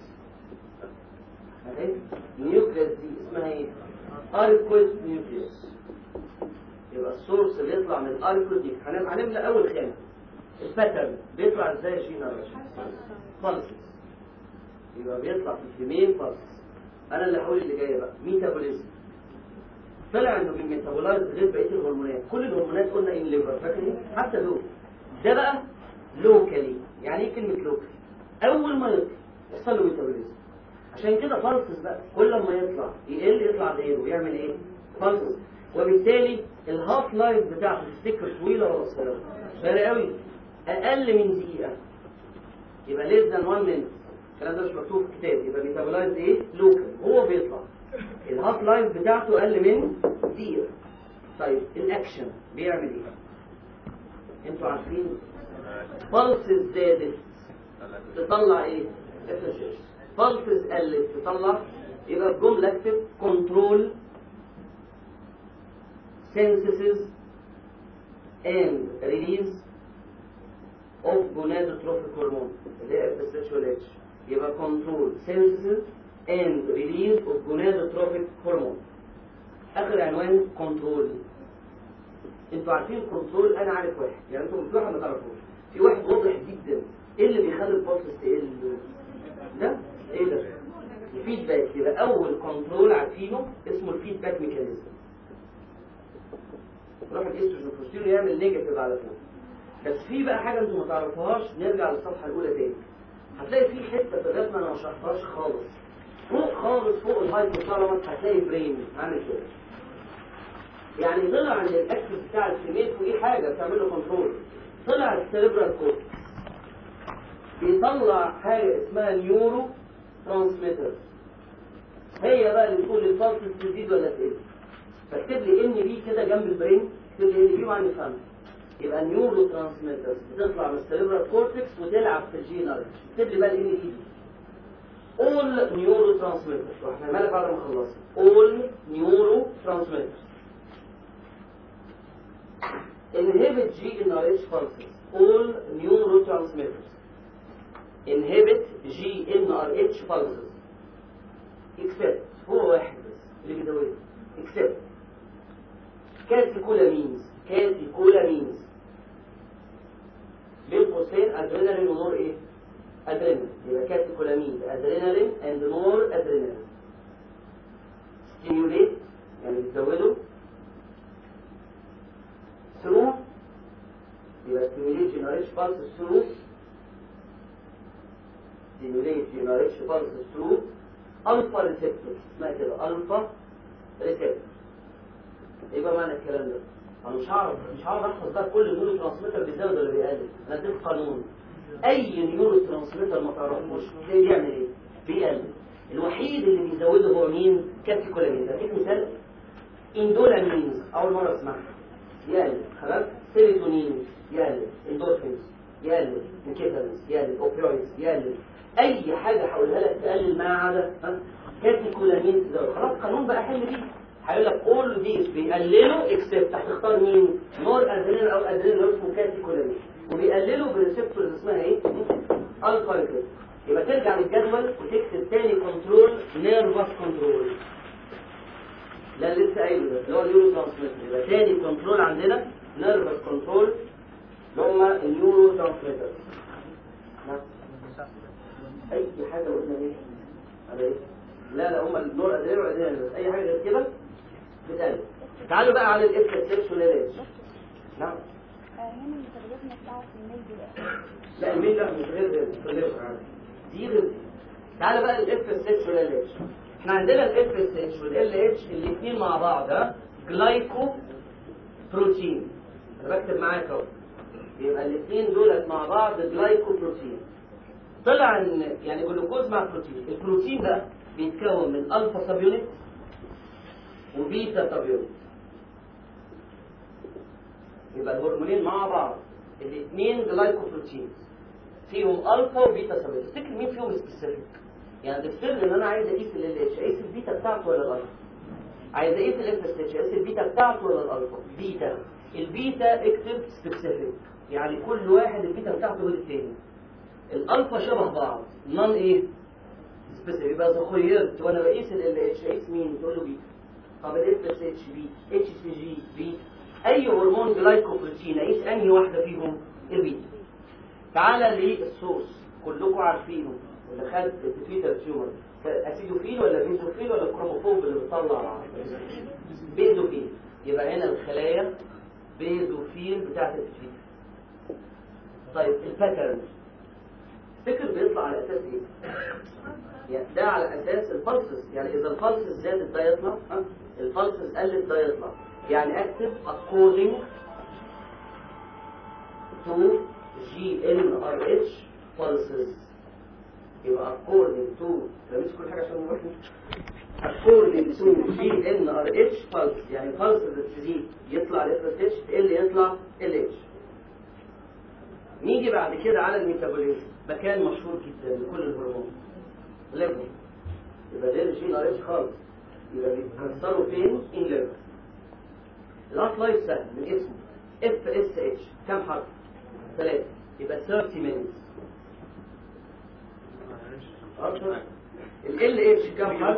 اهي نيوكليس دي اسمها ايه؟ اركويد نيوكليس يبقى السورس اللي يطلع من الاركويد دي هنعمل هنملى اول خانه الباترن بيطلع ازاي يا شينا فالسز يبقى بيطلع في الفيميل فالسز انا اللي هقول اللي جايه بقى ميتابوليزم طلع انه بيميتابولايز غير بقيه الهرمونات كل الهرمونات قلنا ان ليفر فاكرين حتى دول ده بقى لوكالي يعني ايه كلمه لوكالي اول ما يطلع يحصل له ميتابوليزم عشان كده فالسز بقى كل ما يطلع يقل يطلع زيرو يعمل ايه فالسز وبالتالي الهاف لايف بتاعته تفتكر طويله ولا قصيره صغيره قوي اقل من دقيقه يبقى less than 1 minute الكلام ده مش مكتوب في الكتاب يبقى ميتابولايز ايه لوكال هو بيطلع الهاف لايف بتاعته اقل من دقيقه طيب الاكشن بيعمل ايه انتوا عارفين بلسز زادت تطلع ايه بلسز قلت تطلع يبقى الجمله اكتب كنترول synthesis and release of gonadotrophic hormone اللي هي FSH وال H يبقى control synthesis and release of gonadotrophic hormone اخر عنوان كنترول انتوا عارفين كنترول انا عارف واحد يعني انتوا في واحد ما تعرفوش في واحد واضح جدا ايه اللي بيخلي البلس تقل ده ايه ده الفيدباك يبقى اول كنترول عارفينه اسمه الفيدباك ميكانيزم روح الاستروجين والبروستيرون يعمل نيجاتيف على طول بس في بقى حاجه انتوا ما تعرفوهاش نرجع للصفحه الاولى تاني هتلاقي في حته في الرسمه انا ما شرحتهاش خالص فوق خالص فوق الهايبوثالاموس هتلاقي برين عامل كده يعني طلع عند الاكسس بتاع الفيميل فوقيه حاجه بتعمل له كنترول طلع السيربرال كورتكس بيطلع حاجه اسمها نيورو ترانسميتر هي بقى اللي بتقول الفالس تزيد ولا تقل فاكتب لي ان بي كده جنب البرين اكتب لي ان بي وعندي خمسه يبقى نيورو ترانسميترز بتطلع من السيربرال كورتكس وتلعب في الجينال اكتب لي بقى الان بي all neurotransmitters واحنا مالك بعد ما خلصنا all neurotransmitters inhibit GnRH pulses all neurotransmitters inhibit GnRH pulses except هو واحد بس اللي بيزودها except كاتيكولامينز كاتيكولامينز بين قوسين ادرينالين ونور ايه؟ ادرينالين يبقى كاتيكولامين ادرينالين اند نور ادرينالين ستيموليت يعني بتزوده ثرو يبقى ستيموليت جنريش بالس ثرو ستيموليت جنريش بالس ثرو الفا ريسبتور اسمها كده الفا ريسبتور يبقى معنى الكلام ده انا مش هعرف مش هعرف احفظ بقى كل النيورو ترانسميتر بيزود ولا بيقلل انا اديك قانون اي نيورو ترانسميتر ما تعرفوش تلاقيه بيعمل ايه بيقلل الوحيد اللي بيزوده هو مين كاتيكولامين اديك مثال اندولامينز اول مره اسمعها يقلل خلاص سيروتونين يقلل اندورفينز يقلل انكيفالنس يقلل اوبيويدز يقلل اي حاجه هقولها لك تقلل ما عدا ها كاتيكولامين تزود خلاص قانون بقى حل بيه هيقول لك اول ديز بيقللوا اكسبت هتختار مين نور ادرينال او ادرينال اسمه كاتيكولامين وبيقللوا بريسبتورز اسمها ايه؟ الفا ريسبتور يبقى ترجع للجدول وتكتب تاني كنترول نيرفس كنترول لا لسه قايله ده اللي هو النيورو ترانسميتر يبقى تاني كنترول عندنا نيرفس كنترول اللي هم النيورو ترانسميتر اي حاجه قلنا ايه؟ على ايه؟ لا لا هم النور ادرينال وادرينال بس اي حاجه غير كده بتقلل تعالوا بقى على الاف اس والالاتش نعم هنا المترجمة بتاعه في الميل دي لا المين لا مش غير ده غير دي غير تعالى بقى الاف اس اتش والال اتش احنا عندنا الاف اس اتش والال اتش الاثنين مع بعض ها جلايكو بروتين انا بكتب معاك اهو يبقى الاثنين دولت مع بعض جلايكو بروتين طلع ان يعني جلوكوز مع بروتين البروتين ده بيتكون من الفا سب يونت وبيتا سب يونت يبقى الهرمونين مع بعض الاثنين جلايكوبروتين فيهم الفا وبيتا سبب تفتكر مين فيهم سبيسيفيك يعني السر ان انا عايز اقيس ال اتش اقيس البيتا بتاعته ولا الالفا عايز اقيس الاف اس اتش اقيس البيتا بتاعته ولا الالفا بيتا البيتا اكتب سبيسيفيك يعني كل واحد البيتا بتاعته غير التاني الالفا شبه بعض نون ايه سبيسيفيك يبقى اذا خيرت وانا بقيس ال اتش اقيس مين تقول له بيتا طب الاف اس اتش بي اتش سي جي بي اي هرمون جلايكوبروتين اقيس انهي واحده فيهم البيتا تعالى للسورس كلكم عارفينه اللي خد التويتر تيومر اسيدوفيل ولا بيزوفيل ولا كروموفوب اللي بتطلع بيزوفيل يبقى هنا الخلايا بيزوفيل بتاعت التويتر طيب الباترن فكر بيطلع على اساس ايه؟ يعني ده على اساس الفالسز يعني اذا الفالسز زادت ده يطلع ها؟ الفالسز قلت ده يطلع يعني اكتب according to GNRH pulses يبقى according to مش كل حاجة عشان نروح according to GNRH pulse يعني pulses تزيد يطلع ال FSH تقل يطلع ال H نيجي بعد كده على الميتابوليزم مكان مشهور جدا لكل الهرمون ليفر يبقى ده الجي ار اتش خالص يبقى بيتكسروا فين؟ ان ليفر اللاست لايف سهل من اسمه اف اس اتش كم حرف؟ ثلاثة يبقى 30 minutes ال ال اتش كم حرف؟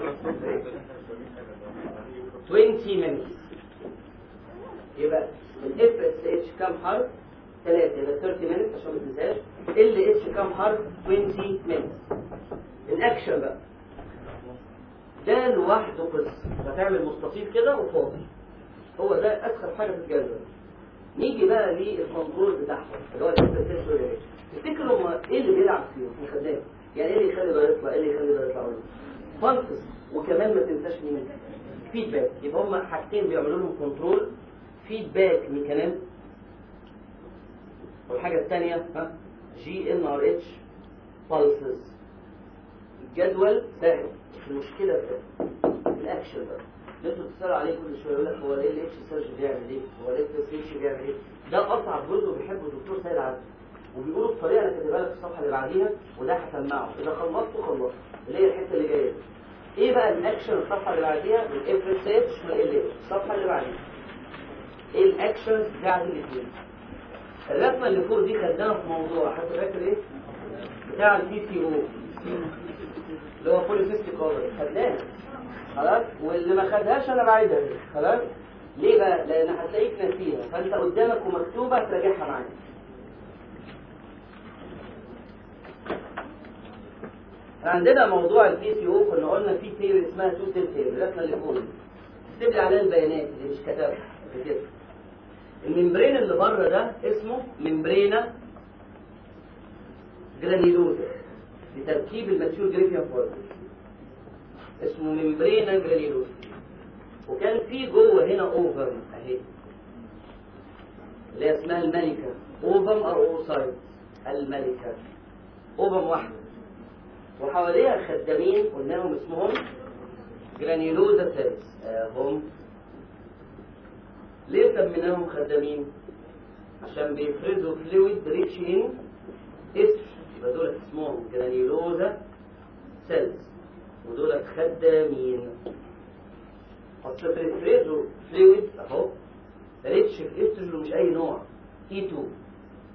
20 minutes يبقى الاف اس اتش كم حرف؟ ثلاثة يبقى 30 minutes عشان ما تنساش ال اتش كم حرف؟ 20 minutes الاكشن بقى ده لوحده قصة هتعمل مستطيل كده وفاضي هو ده اسخف حاجه في الجدول نيجي بقى للكنترول بتاعهم اللي هو الاسبريسيس ريليشن تفتكروا هم ايه اللي بيلعب فيهم في الخدام يعني ايه اللي يخلي ده يطلع ايه اللي يخلي ده يطلع فانكس وكمان ما تنساش مين فيدباك يبقى هم حاجتين بيعملوا لهم كنترول فيدباك ميكانيزم والحاجه الثانيه ها جي ان ار اتش بالسز الجدول سهل المشكله في الاكشن بقى انتوا بتسالوا عليه كل شويه يقول لك هو ليه الاتش سيرش بيعمل ايه؟ هو ليه الاتش بيعمل ايه؟ ده اصعب جزء بيحبه الدكتور سيد عبد وبيقولوا بطريقه انا كاتبها لك في الصفحه اللي بعديها وده هسمعه اذا خلصته خلصت اللي هي الحته اللي جايه ايه بقى الاكشن الصفحه اللي بعديها الاف اس اتش والال اتش الصفحه اللي بعديها ايه الاكشنز بتاعت الاثنين الرسمه اللي فوق دي خدناها في موضوع حد فاكر ايه؟ بتاع البي سي او اللي هو بوليسيستيك اوفر خدناها خلاص واللي ما خدهاش انا بعيدها خلاص ليه بقى لان هتلاقيك ناسيها فانت قدامك ومكتوبه تراجعها معاك عندنا موضوع البي سي او كنا قلنا في ثيوري اسمها تو سيل ثيوري الرسمه اللي فوق اكتب لي عليها البيانات اللي مش كتبها كده الممبرين اللي بره ده اسمه ممبرينا جرانيلوزا لتركيب الماتيور جريفيان فورمز اسمه ممبرينا جرانيلوزا وكان في جوه هنا اوفر اهي اللي هي اسمها الملكة اوفم او اوسايد الملكة اوفم واحدة وحواليها خدامين قلنا لهم اسمهم جرانيلوزا سيلز هم ليه سميناهم خدامين عشان بيفرزوا فلويد ريتش ان اسم يبقى دول اسمهم جرانيلوزا سيلز ودول خدامين اصل بيفرزوا فلويد اهو ريتش في استروجين مش اي نوع اي 2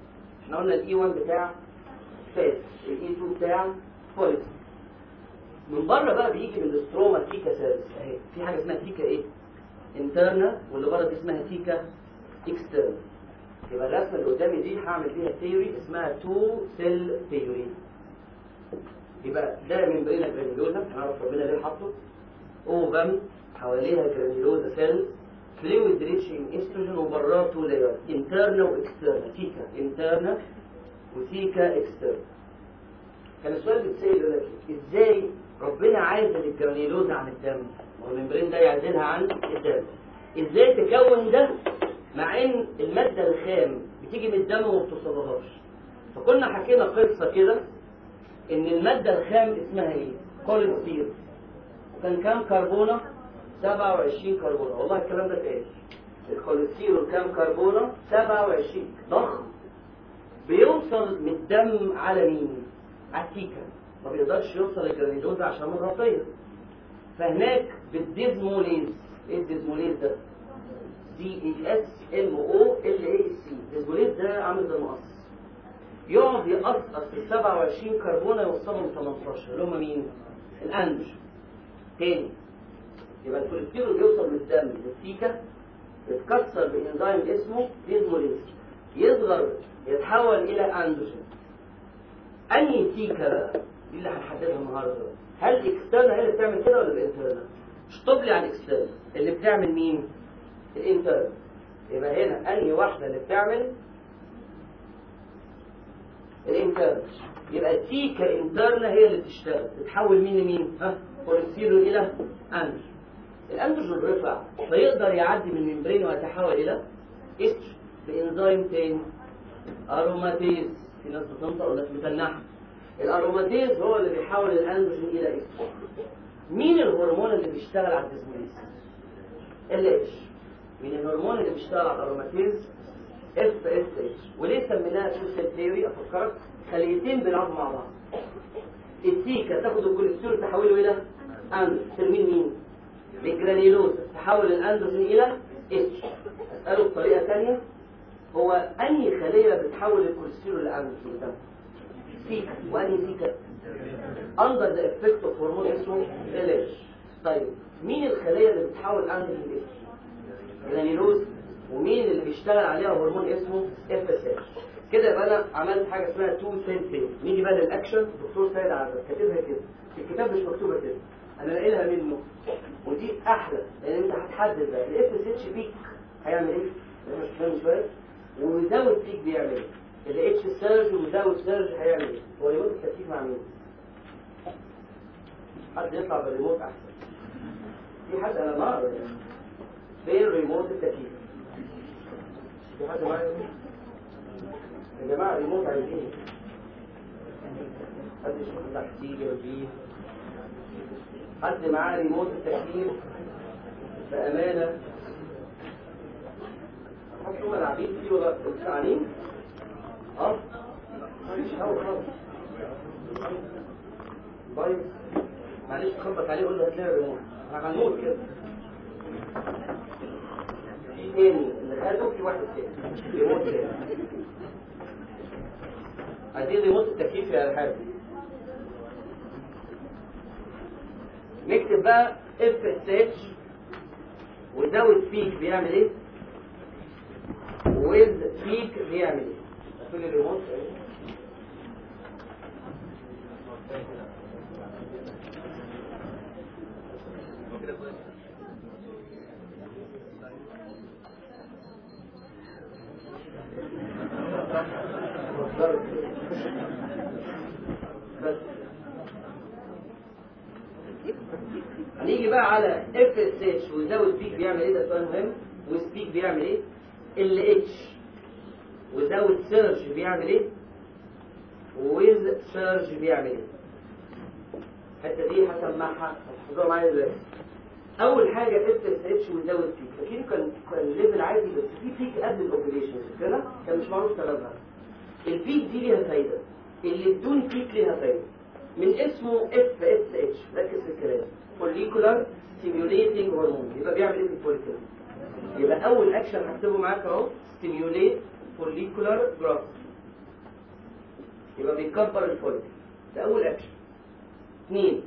احنا قلنا الاي 1 بتاع فات الاي 2 بتاع فوليك من بره بقى بيجي من الاستروما تيكا سيلز اهي في حاجه اسمها تيكا ايه انترنا واللي بره دي اسمها تيكا اكسترنا يبقى الرسمه اللي قدامي دي هعمل فيها ثيوري اسمها تو سيل ثيوري يبقى ده ممبرينا جرانيولوزا هنعرف ربنا ليه حاطه اوفم حواليها جرانيولوزا سيلز فلويد ريتش ان استروجين وبراه تو لاير انترنا واكسترنا تيكا انترنا وتيكا اكسترنا كان السؤال بيتسال يقول لك ازاي ربنا عايز الجرانيولوزا عن الدم هو الممبرين ده يعزلها عن الدم ازاي تكون ده مع ان الماده الخام بتيجي من الدم وما بتوصلهاش فكنا حكينا قصه كده ان الماده الخام اسمها ايه كوليستير وكان كام كربونه 27 كربونه والله الكلام ده اتقال الكوليستيرول كام كربونه 27 ضخم بيوصل من الدم على مين على التيكا ما بيقدرش يوصل الجرانيولوزا عشان مغطيه فهناك بالديزموليز ايه الديزموليز ده دي اي اس ام او ال اي سي الديزموليز ده عامل زي المقص يقعد يقصقص ال 27 كربونه يوصلهم 18 اللي هم مين الانج تاني يبقى الكوليسترول بيوصل من الدم للتيكا يتكسر بانزيم اسمه ديزموليز يصغر يتحول الى اندروجين انهي تيكا بقى دي اللي هنحددها النهارده بقى. هل الاكسترنا هي اللي بتعمل كده ولا الانترنا اشطب لي على الاكسترنا اللي بتعمل مين الانترنا يبقى هنا انهي واحده اللي بتعمل الانترنا يبقى التيكا انترنا هي اللي بتشتغل تتحول مين لمين ها كوليسترول الى اندروجين الاندروجين رفع فيقدر يعدي من الممبرين ويتحول الى استروجين بانزيم تاني اروماتيز في ناس بتنطق وناس بتنحى الاروماتيز هو اللي بيحول الاندروجين الى استروجين مين الهرمون اللي بيشتغل على الديزموليز ال اتش مين الهرمون اللي بيشتغل على الاروماتيز اف اس اتش وليه سميناها تو سيل ثيوري افكرك خليتين بيلعبوا مع بعض التيكا تاخد الكوليسترول تحوله الى اندروجين ترمين مين الجرانيولوزا تحول الاندروجين الى اتش اساله بطريقه ثانيه هو انهي خليه بتحول الكوليسترول لاندروجين ده سيكا وانهي سيكا under the effect of هرمون اسمه LH طيب مين الخلية اللي بتحول اندروجين لاتش جرانيلوز ومين اللي بيشتغل عليها هرمون اسمه FSH كده يبقى انا عملت حاجه اسمها تو سيل ثيوري نيجي بقى للاكشن دكتور سيد عبد كاتبها كده في الكتاب مش مكتوبه كده انا ناقلها منه ودي احلى لان انت هتحدد بقى الاف اس اتش بيك هيعمل ايه؟ انا مش فاهم شويه وزود بيك بيعمل ايه؟ الاتش سيرج وزود سيرج هيعمل ايه؟ هو ريموت التركيز مع مين؟ حد يطلع بالريموت احسن في حد انا ما اعرف فين ريموت التكييف في حد معايا يا جماعه ريموت عايزين حد يشوف تحتيه جنبيه حد معاه ريموت التكييف بامانه حطوا ملعبين فيه ولا بتساعدين اه مفيش هوا خالص طيب معلش تخبط عليه قول له هتلاقي الريموت احنا هنموت كده في تاني اللي خده في واحد تاني ريموت تاني عايزين ريموت التكييف يا حاج نكتب بقى اف اس اتش وزود بيك بيعمل ايه ويز بيك بيعمل ايه اقفل الريموت بس هنيجي بقى على اف اس اتش وزود بيك بيعمل ايه ده سؤال مهم وسبيك بيعمل ايه ال اتش وزود سيرج بيعمل ايه ويز سيرج بيعمل ايه الحته دي هسمعها هتحفظوها معايا دلوقتي اول حاجه اف اس اتش وزود بيك فاكرين كان كان ليفل عادي بس في بيك قبل الاوبريشن كده كان مش معروف سببها البيك دي ليها فايده اللي بدون بيك ليها فايده من اسمه اف اس اتش ركز في الكلام فوليكولار ستيميوليتنج هرمون يبقى بيعمل ايه في الفوليكولار يبقى اول اكشن هكتبه معاك اهو ستيميوليت فوليكولار جراف يبقى بيكبر الفوليكل ده اول اكشن اثنين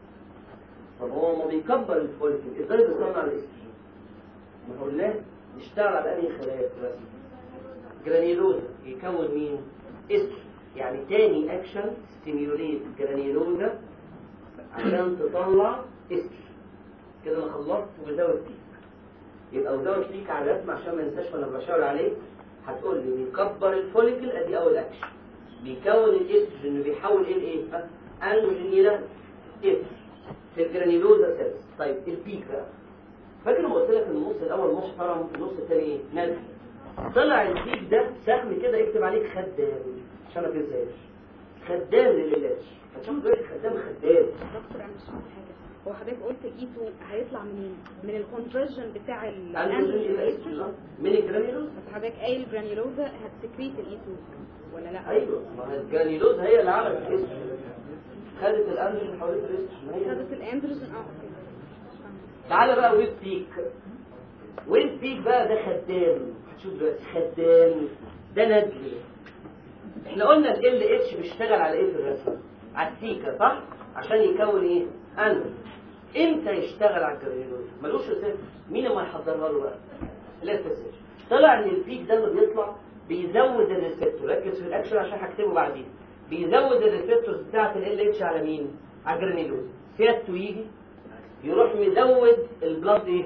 طب هو ما بيكبر الفوليكل ازاي بيصنع الاستروجين ما هو الله يشتغل على انهي خلايا في الرسم جرانيلوزا يكون مين استروجين يعني تاني اكشن ستيميوليت جرانيلوزا عشان تطلع استروجين كده انا خلصت وبزود فيك يبقى وزود فيك على الرسم عشان ما ننساش وانا بشاور عليه هتقول لي بيكبر الفوليكل ادي اول اكشن بيكون الاستروجين اللي بيحول ايه لايه؟ ها؟ اندروجين الى استروجين في الجرانيلوزا سيلز طيب البيك بقى فاكر لما قلت لك النص الاول محترم النص الثاني ايه؟ نازل طلع البيك ده سهم كده اكتب عليه خدام عشان ما تنساش خدام للعلاج هتشوف دلوقتي خدام خدام دكتور انا مش فاهم حاجه هو حضرتك قلت الاي 2 هيطلع منين؟ من الكونفرجن بتاع ال اندروجين الى استروجين من الجرانيلوزا بس حضرتك قايل الجرانيولوزا هتسكريت الاي 2 ولا لا؟ ايوه ما هي الجرانيلوزا هي اللي عملت الاستروجين خدت الاندروجين حولته الاستروجين ما هي خدت الاندروجين اه اوكي مش فاهمة. تعالى بقى ويب بيك ويب بيك بقى ده خدام هتشوف دلوقتي خدام ده ندل احنا قلنا ال اتش بيشتغل على ايه في الرسم على السيكا صح عشان يكون ايه اندر امتى يشتغل على الجرانيولوز ملوش ريسبتور مين اللي هيحضرها له بقى لا تسيرش طلع ان البيك ده اللي بيطلع بيزود الريسبتور ركز في الاكشن عشان هكتبه بعدين بيزود الريسبتورز بتاعت ال اتش على مين على الجرانيولوز سيادته يجي يروح مزود البلاد ايه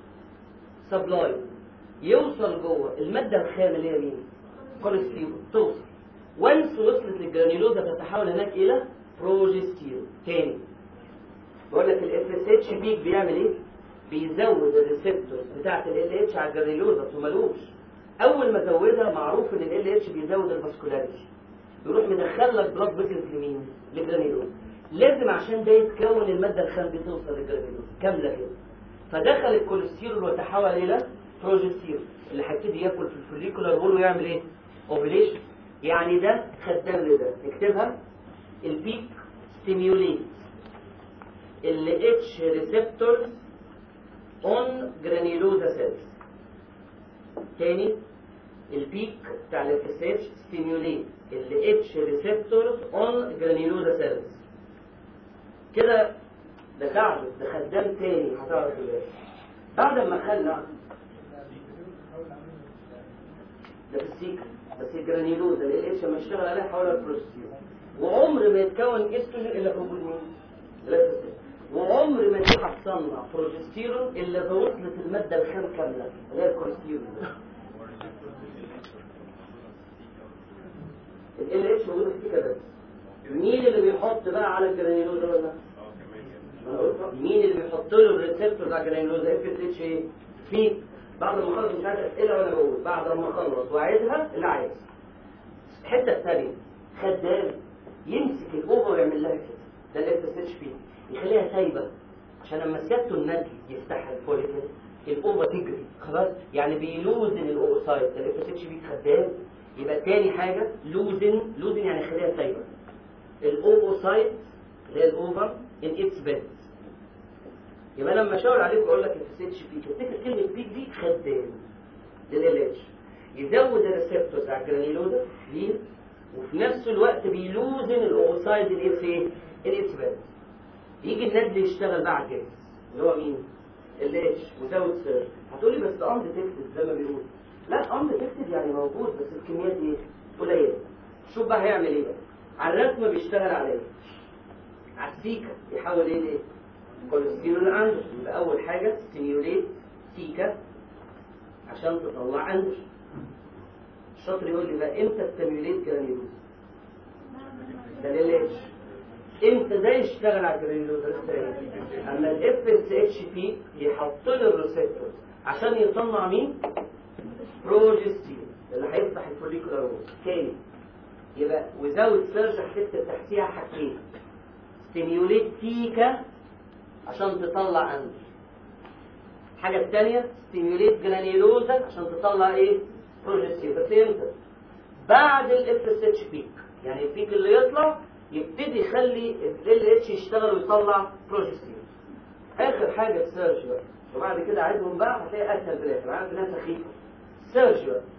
سبلاي يوصل جوه الماده الخام اللي هي مين كوليسترول توصل وانس وصلت للجرانيولوزا تتحول هناك الى بروجستيرون تاني بقول لك الاف اس اتش بيك بيعمل ايه بيزود الريسبتورز بتاعت ال اتش على الجرانيولوزا ملوش اول ما زودها معروف ان ال اتش بيزود الفاسكولاريتي يروح مدخل لك بلاد فيسلز لمين للجرانيولوزا لازم عشان ده يتكون الماده الخام دي توصل للجرانيولوزا كامله كده فدخل الكوليسترول وتحول الى بروجستيرون اللي هيبتدي ياكل في الفوليكولار وول ويعمل ايه اوفيليشن يعني ده خدام لده نكتبها البيك ستيميوليت ال اتش ريسبتورز اون جرانيولوزا سيلز تاني البيك بتاع الاف اس اتش ستيميوليت ال اتش ريسبتورز اون جرانيولوزا سيلز كده ده ساعده ده خدام تاني هتعرف دلوقتي بعد ما خلى ده في السيكا بس الجرانيولوزا اللي الاتش لما اشتغل عليها حول البروستيون وعمر ما يتكون استروجين الا في وجود مين؟ الأساسية. وعمر ما دي هتصنع بروجستيرون الا اذا وصلت الماده الخام كامله اللي هي الكوليسترول ال اتش موجوده في كده بس مين اللي بيحط بقى على الجرانيولوزا ولا أنا قلت مين اللي بيحط له الريسبتور بتاع الجرانيولوزا اف اس اتش ايه في بعد ما اخلص مش عارف اسئله وانا بقول بعد ما اخلص واعيدها اللي عايز الحته الثانيه خدام يمسك الاوفر ويعمل لها كده ده الاف اس اتش بي يخليها سايبه عشان لما سيادته النجل يفتح الفوليكل الاوفر تجري خلاص يعني بيلوزن الاوفسايد ده الاف اس اتش بي خدام يبقى تاني حاجه لوزن لوزن يعني خليها سايبه الاوفوسايت اللي هي الاوفر ان اتس بيد يبقى لما اشاور عليك واقول لك اف اس اتش بي تفتكر كلمه بيك دي خدام لل اتش يزود الريسبتورز على الجرانيلوزا ليه وفي نفس الوقت بيلوزن الاوفسايد الاس ايه الاس بيد يجي النادل يشتغل بقى على الجهاز اللي هو مين ال اتش وزود سيرش هتقولي بس ان ديتكتد زي ما بيقول لا ان ديتكتد يعني موجود بس الكميات ايه قليله شوف بقى هيعمل ايه بقى على الرسمه بيشتغل على ايه على السيكا يحول ايه لايه كوليسترول عنده يبقى اول حاجه ستيميوليت سيكا عشان تطلع اندر الشاطر يقول لي بقى امتى ستيميوليت جرانيولوز ده ال اتش امتى ده يشتغل على الجرانيولوز اما الاف اس اتش بي يحط له الريسبتورز عشان يصنع مين بروجستين اللي هيفتح الفوليكولار وول تاني يبقى وزاوت سيرج هتكتب تحتيها حاجتين ستيميوليت سيكا عشان تطلع اندر الحاجة الثانية ستيميوليت جرانيولوزا عشان تطلع ايه بروجستين بس امتى بعد الاف اس اتش بيك يعني البيك اللي يطلع يبتدي يخلي ال اتش يشتغل ويطلع بروجستين اخر حاجة السيرج بقى وبعد كده عايزهم بقى هتلاقي اسهل في الاخر عارف انها سخيفة سيرج بقى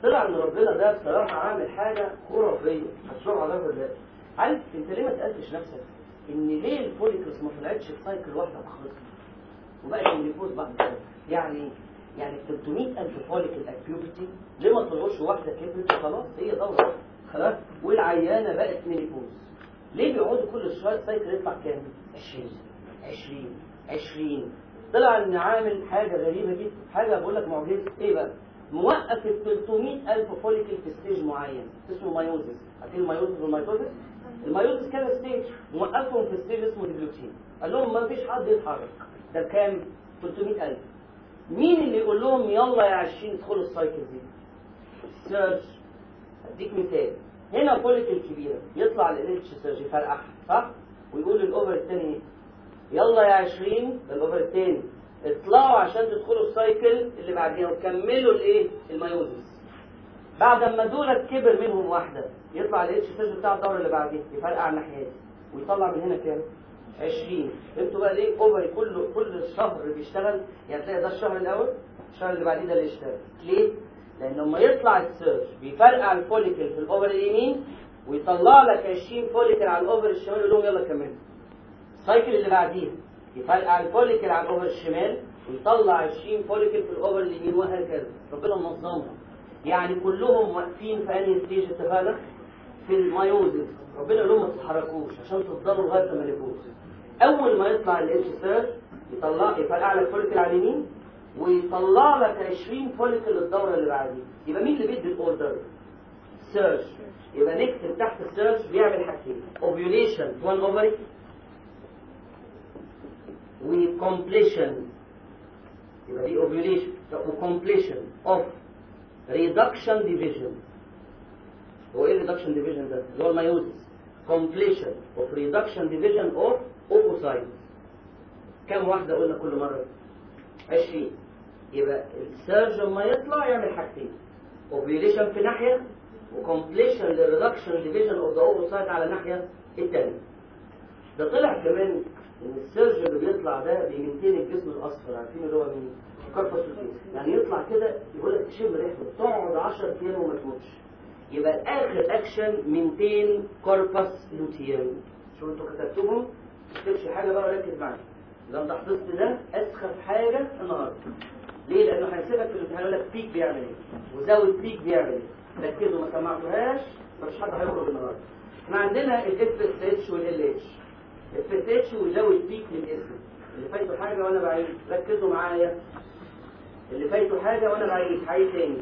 طلع ان ربنا ده بصراحه عامل حاجه خرافيه هتشوف على ده عارف انت ليه ما تسالتش نفسك ان ليه الفوليكلز ما طلعتش في سايكل واحده وخلصت وبقت الميكوز بعد كده يعني يعني 300000 فوليكل اكيوبيتي ليه ما طلعوش واحده كبرت خلاص هي دوره واحدة. خلاص والعيانه بقت ميكوز ليه بيقعدوا كل شويه سايكل يطلع كام 20 20 20 طلع ان عامل حاجه غريبه جدا حاجه بقول لك معجزه ايه بقى موقف ال 300000 فوليكل في ستيج معين اسمه مايوزس عارفين المايوزس والمايتوزس المايوزس كده ستيج موقفهم في ستيج اسمه ديبلوتين قال لهم ما فيش حد يتحرك ده بكام 300000 مين اللي يقول لهم يلا يا 20 ادخلوا السايكل دي سيرش اديك مثال هنا فوليكل كبيره يطلع الاتش سيرش يفرقعها صح ويقول للاوفر الثاني ايه يلا يا 20 ده الاوفر الثاني اطلعوا عشان تدخلوا السايكل اللي بعديها وكملوا الايه المايوزس بعد ما دولت كبر منهم واحده يطلع الاتش سيرش بتاع الدوره اللي بعديها يفرقع الناحيه دي ويطلع من هنا كام 20 انتوا بقى ليه اوفري كل كل شهر بيشتغل يعني تلاقي ده الشهر الاول الشهر اللي بعديه ده اللي يشتغل ليه؟ لان لما يطلع السيرش بيفرقع الفوليكل في الاوفر اليمين ويطلع لك 20 فوليكل على الاوفر الشمال يقول لهم يلا كملوا السايكل اللي بعديها يفرقع الفوليكل على الاوفر الشمال ويطلع 20 فوليكل في الاوفر اليمين وهكذا ربنا منظمها يعني كلهم واقفين في انهي ستيج اتفقنا في المايوزس ربنا يقول لهم ما تتحركوش عشان تفضلوا لغايه ما يفوز اول ما يطلع الاتش سيرش يطلع يفرقع لك فوليكل على اليمين ويطلع لك 20 فوليكل الدوره اللي بعديه يبقى مين اللي بيدي الاوردر سيرش يبقى نكتب تحت السيرش بيعمل حاجتين اوفيوليشن وان اوفري وكومبليشن يبقى دي اوفيوليشن وكومبليشن اوف ريدكشن ديفيجن هو ايه الريدكشن ديفيجن ده؟ اللي هو الميوزس completion of reduction division of oocytes كم واحدة قلنا كل مرة 20 يبقى السيرج لما يطلع يعمل حاجتين ovulation في ناحية وcompletion للreduction division of the oocyte على الناحية التانية ده طلع كمان ان السيرج اللي بيطلع ده بيمنتين الجسم الاصفر عارفين اللي هو مين؟ كاربس يعني يطلع كده يقول لك تشم ريحته تقعد 10 ايام وما تموتش يبقى اخر اكشن مينتين كوربس لوتيوم شو انتوا كتبتوهم ما تكتبش حاجه بقى ركز معايا لو انت حفظت ده اسخف حاجه النهارده ليه لانه هيسيبك في الامتحان يقول لك بيك بيعمل ايه وزود بيك بيعمل ايه ركزوا ما سمعتوهاش مفيش حد هيخرج النهارده احنا عندنا الاف اس اتش والال اتش اف اس اتش ويزود بيك للاسم اللي فايته حاجه وانا بعيد ركزوا معايا اللي فايته حاجه وانا بعيد هعيد تاني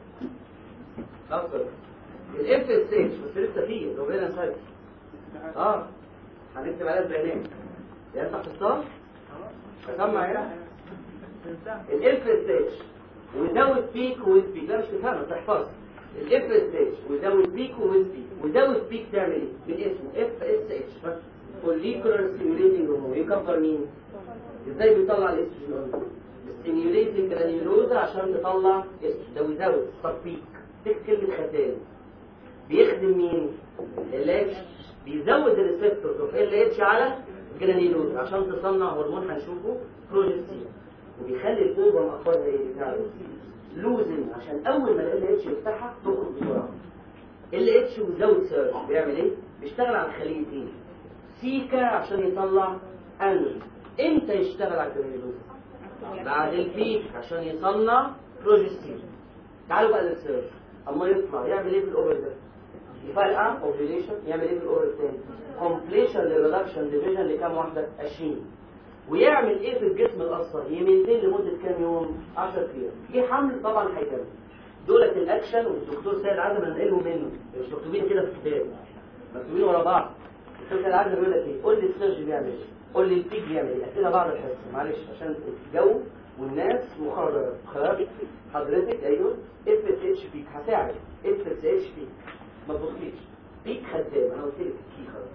افضل الاف اس اتش بس لسه فيه ربنا يسعدك اه هنكتب عليها البيانات يا انت حفظتها؟ اسمع هنا الاف اس اتش وزود بيك ويز بيك لا مش تفهمها تحفظ الاف اس اتش وزود بيك ويز بيك وزود بيك تعمل ايه؟ بالاسم اف اس اتش بس فوليكولار ستيميوليتنج هرمون يكبر مين؟ ازاي بيطلع الاستروجين؟ ستيميوليتنج جرانيولوزا عشان تطلع ده ويزود طب بيك تكتب كلمه ختان بيخدم مين؟ ال اتش بيزود الريسبتورز اوف ال اتش على جرانيولوز عشان تصنع هرمون هنشوفه بروجستين وبيخلي الاوفر اخبارها ايه بتاعه لوزن عشان اول ما ال اتش يفتحها تخرج بسرعه ال اتش وزود سيرش بيعمل ايه؟ بيشتغل على الخليتين سيكا عشان يطلع انرجي امتى يشتغل على الجرانيولوز؟ بعد البيك عشان يصنع بروجستين تعالوا بقى للسيرش اما يطلع يعمل ايه في الاوفر ده؟ يفرقع اوفيليشن يعمل ايه في الاوفر الثاني؟ كومبليشن للريدكشن ديفيجن لكام واحده؟ 20 ويعمل ايه في الجسم الاصفر؟ يمنتين لمده كام يوم؟ 10 ايام جه حمل طبعا هيكمل دولت الاكشن والدكتور سيد عزم هنقلهم منه مش مكتوبين كده في الكتاب مكتوبين ورا بعض الدكتور سيد عزم بيقول لك ايه؟ قول لي السيرج بيعمل ايه؟ قول لي البيك بيعمل ايه؟ اسئله بعد الحصه معلش عشان الجو والناس مخرجه خلاص حضرتك ايوه اف اس اتش بيك هساعدك اف اس اتش بيك ما تبصيش بيك خدام انا قلت لك الكي خلاص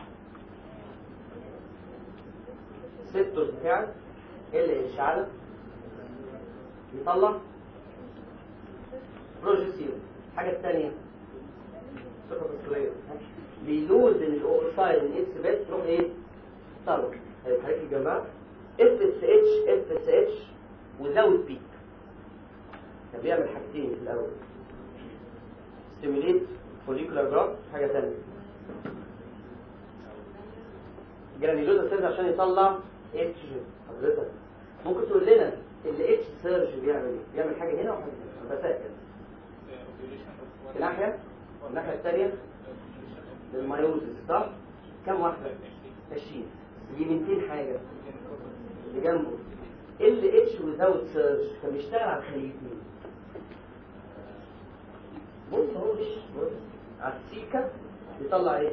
سيكتورز بتاعك اللي اشعلك يطلع بروجستيرون الحاجه الثانيه صفه تصويريه بيلوز الاوكسايد من اكس بيت تروح ايه؟ طلع هيتحرك الجماعه اف اس اتش اف اس اتش وزود بيك كان بيعمل حاجتين في الاول ستيميليت فوليكولار جراف حاجه ثانيه جرانيولوزا سيلز عشان يطلع اتش حضرتك ممكن تقول لنا الاتش سيرج بيعمل ايه؟ بيعمل حاجه هنا وحاجه هنا بسأل الناحيه الناحيه الثانيه للمايوزس صح؟ كم واحده؟ 20 دي 200 حاجه اللي جنبه ال اتش without سيرج كان بيشتغل على خليه مين؟ بص اهو مش بص على السيكا يطلع ايه؟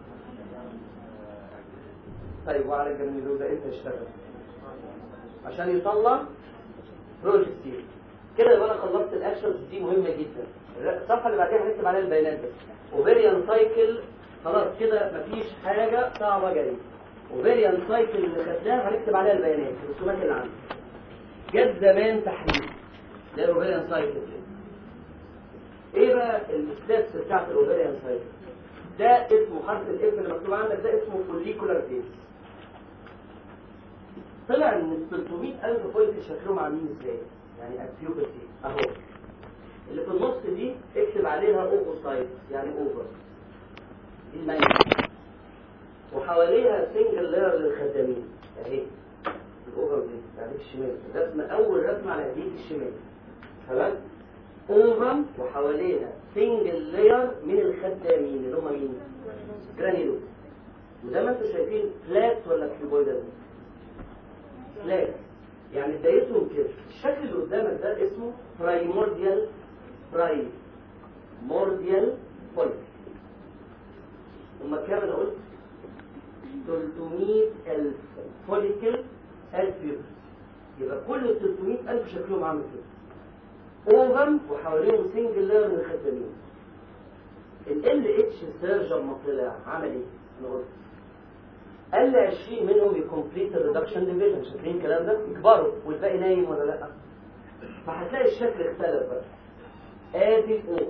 طيب وعلى الجرانيولوزا امتى يشتغل؟ عشان يطلع بروجستين كده يبقى انا خلصت الاكشنز دي مهمه جدا الصفحه اللي بعديها هنكتب عليها البيانات بس اوفيريان سايكل خلاص كده مفيش حاجه صعبه جايه اوفيريان سايكل اللي خدناها هنكتب عليها البيانات الرسومات اللي عندي جت زمان تحليل ده الاوفيريان سايكل ايه بقى الستبس بتاعت الاوفيريان سايكل ده اسمه حرف الاف اللي مكتوب عندك ده اسمه فوليكولار فيس طلع ان ال 300000 بوينت شكلهم عاملين ازاي يعني اكيوبسي اهو اللي في النص دي اكتب عليها اوفوسايت يعني اوفر دي الميت وحواليها سنجل لاير للخدامين اهي الاوفر دي على الشمال رسمه اول رسمه على ايديك الشمال خلاص اوفر وحواليها سنجل لاير من الخدامين اللي هم مين جرانيلوز وزي ما انتم شايفين فلات ولا كيوبويدال فلات يعني بدايتهم كده الشكل اللي قدامك ده اسمه برايمورديال برايمورديال فوليك هما كام انا قلت 300 ألف فوليكل ألف يوم يبقى كل ال 300 ألف شكلهم عامل كده اوفم وحواليهم سنجل لاير من الخدامين ال ال اتش سيرج لما طلع عمل ايه؟ انا قلت قال لي 20 منهم يكمبليت الريدكشن ديفيجن شايفين الكلام ده يكبروا والباقي نايم ولا لا فهتلاقي الشكل اختلف بقى ادي الاوفر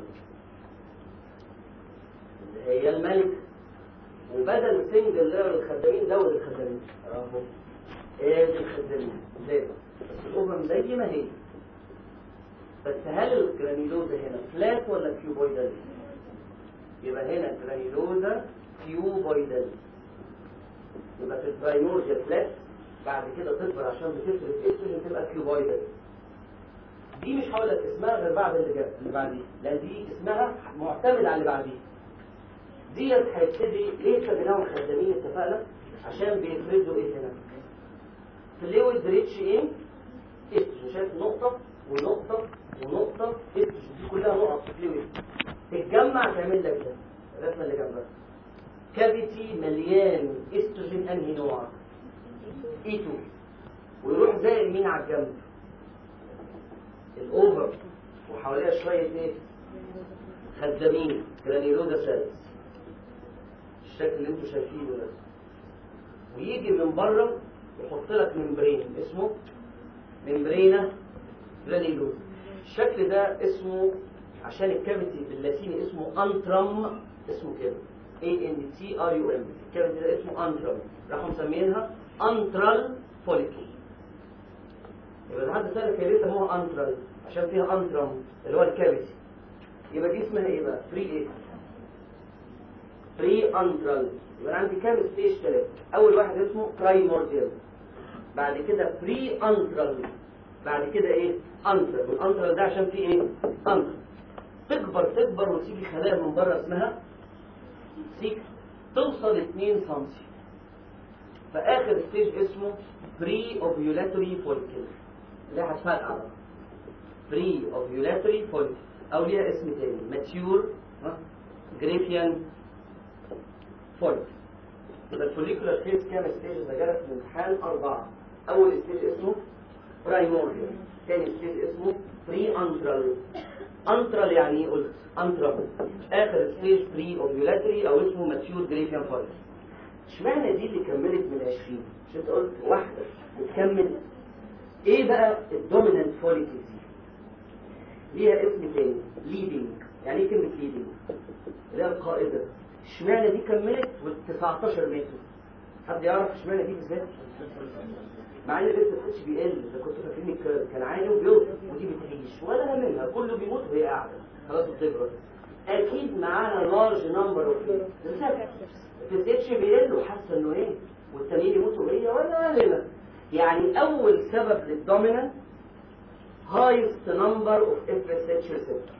اللي هي الملك وبدل سنجل لاير الخدامين زود الخدامين اهو ادي الخدامين زي بس الاوفر زي ما هي بس هل الجرانيلوزا هنا فلات ولا كيوبويدال يبقى هنا جرانيلوزا كيوبويدال يبقى في البرايمورجيا فلات بعد كده تكبر عشان بتفرق استروجين تبقى كيوبويدال دي مش هقول لك اسمها غير بعد اللي جاب اللي بعديه لان دي اسمها معتمد على اللي بعديه ديت هيبتدي ليه سميناهم خدامين اتفقنا عشان بيفرزوا ايه هنا فلويد ريتش ايه استروجين شايف نقطه ونقطه ونقطه استروجين دي كلها نقط فلويد تتجمع تعمل لك ده الرسمه اللي جنبها كافيتي مليان استروجين انهي نوع اي 2 ويروح زي مين على الجنب الاوفر وحواليها شويه ايه خدامين جرانيولودا سيلز الشكل اللي انتوا شايفينه ده ويجي من بره يحط لك ممبرين اسمه ممبرينا جرانيولودا الشكل ده اسمه عشان الكافيتي باللاتيني اسمه انترم اسمه كده A N T R U M الكافيتي ده اسمه انترم راحوا مسمينها انترال فوليكل يبقى ده حد سألك يا ريت هو انترال عشان فيها انترم اللي هو الكافيتي يبقى دي اسمها ايه بقى؟ فري ايه؟ فري انترال يبقى عندي كام ستيج ثلاثة أول واحد اسمه برايمورديال بعد كده فري انترال بعد كده ايه؟ انترال والانترال ده عشان فيه ايه؟ انترال تكبر تكبر وتيجي خلايا من بره اسمها سيك توصل 2 سم فآخر ستيج اسمه بري اوفيولاتوري فوليكل اللي هي هتفرقع بقى بري اوفيولاتوري فوليكل او ليها اسم تاني ماتيور جريفيان فوليكل يبقى الفوليكولار فيز كام ستيج ده جالك في الامتحان أربعة أول ستيج اسمه برايموريال تاني ستيج اسمه بري انترال انترال يعني ايه قلت انترال اخر ستيج بري اوفيولاتري او اسمه ماتيور جريفيان فوليكل اشمعنى دي اللي كملت من 20 مش انت قلت واحدة بتكمل ايه بقى الدومينانت فوليكل دي ليها اسم تاني ليدنج يعني ايه كلمة ليدنج اللي هي القائدة اشمعنى دي كملت وال 19 ماتوا حد يعرف اشمعنى دي بالذات مع ان لسه الاتش بي ال اذا كنت فاكرين كان عالي وبيوصل ودي بتعيش ولا هممها كله بيموت وهي قاعده خلاص بتكبر اكيد معاها لارج نمبر اوف الاتش بيقل وحاسه انه ايه والتانيين يموتوا هي ولا هنا يعني اول سبب للدومينانت highest number of FSH receptor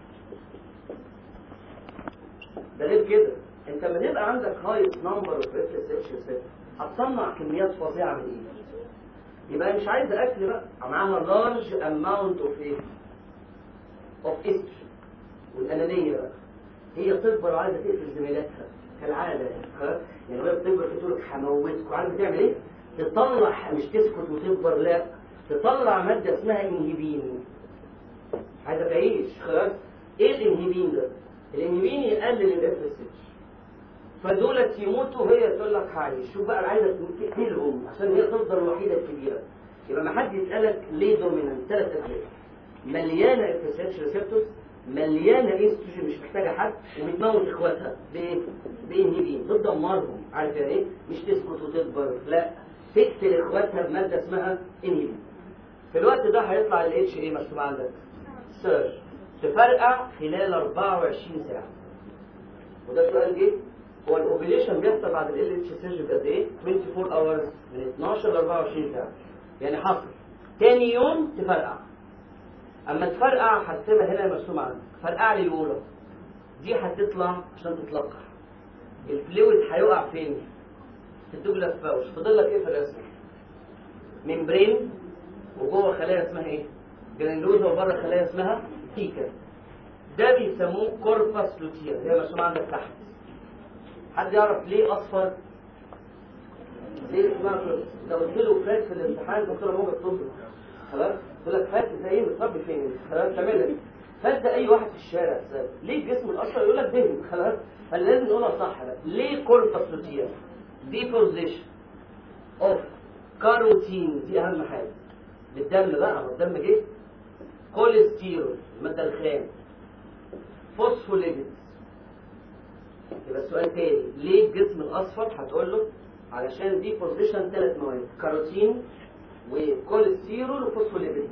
ده غير كده انت لما يبقى عندك highest number of FSH receptor هتصنع كميات فظيعه من ايه يبقى مش عايز اكل بقى معاها large amount of ايه of estrogen والانانيه بقى هي تكبر وعايزه تقفل زميلاتها كالعاده يعني خلاص؟ يعني وهي بتكبر تقول لك هموتك وعايزه تعمل ايه؟ تطلع مش تسكت وتكبر لا تطلع ماده اسمها انهبين عايزه تعيش خلاص ايه الانهبين ده؟ الانهبين يقلل الاف اس اتش فدولت يموتوا وهي تقول لك هعيش شوف بقى عايزه تقتلهم عشان هي تفضل الوحيده الكبيره يبقى ما حد يسالك ليه دومينانت ثلاث اسباب مليانه اف اس اتش ريسبتورز مليانه استروجين مش محتاجه حد وبتموت اخواتها بايه؟ بانهبين بتدمرهم عارف يعني ايه؟ مش تسكت وتكبر لا تقتل اخواتها بماده اسمها انهبين في الوقت ده هيطلع الاتش ايه مكتوب عندك؟ سيرش تفرقع خلال 24 ساعه وده سؤال جه هو الاوبريشن بيحصل بعد ال اتش سيرج بقد ايه؟ 24 اورز من 12 ل 24 ساعه يعني حصل تاني يوم تفرقع اما تفرقع هتسيبها هنا مرسوم عندك فرقع لي الاولى دي هتطلع عشان تتلقح الفلويد هيقع فين؟ في الدوجلاس باوش فاضل لك ايه في الرسم؟ ممبرين وجوه خلايا اسمها ايه؟ جرانيولوزا وبره خلايا اسمها تيكا ده بيسموه كوربس لوتيا هي مرسومه عندك تحت حد يعرف ليه اصفر؟ ليه اسمها كوربس؟ لو قلت له فات في الامتحان دكتوره موجة تصبر خلاص يقول لك فات زي ايه بتربي فين خلاص تعملها دي فات ده اي واحد في الشارع سأل. ليه الجسم الاشهر يقول لك دهن خلاص فلازم نقولها صح بقى ليه كوربس لوتيا ديبوزيشن اوف كاروتين دي اهم حاجه بالدم بقى ما الدم جه كوليسترول الماده الخام فوسفوليبيدز يبقى السؤال تاني ليه الجسم الاصفر هتقول له علشان دي بوزيشن ثلاث مواد كاروتين وكوليسترول وفوسفوليبيدز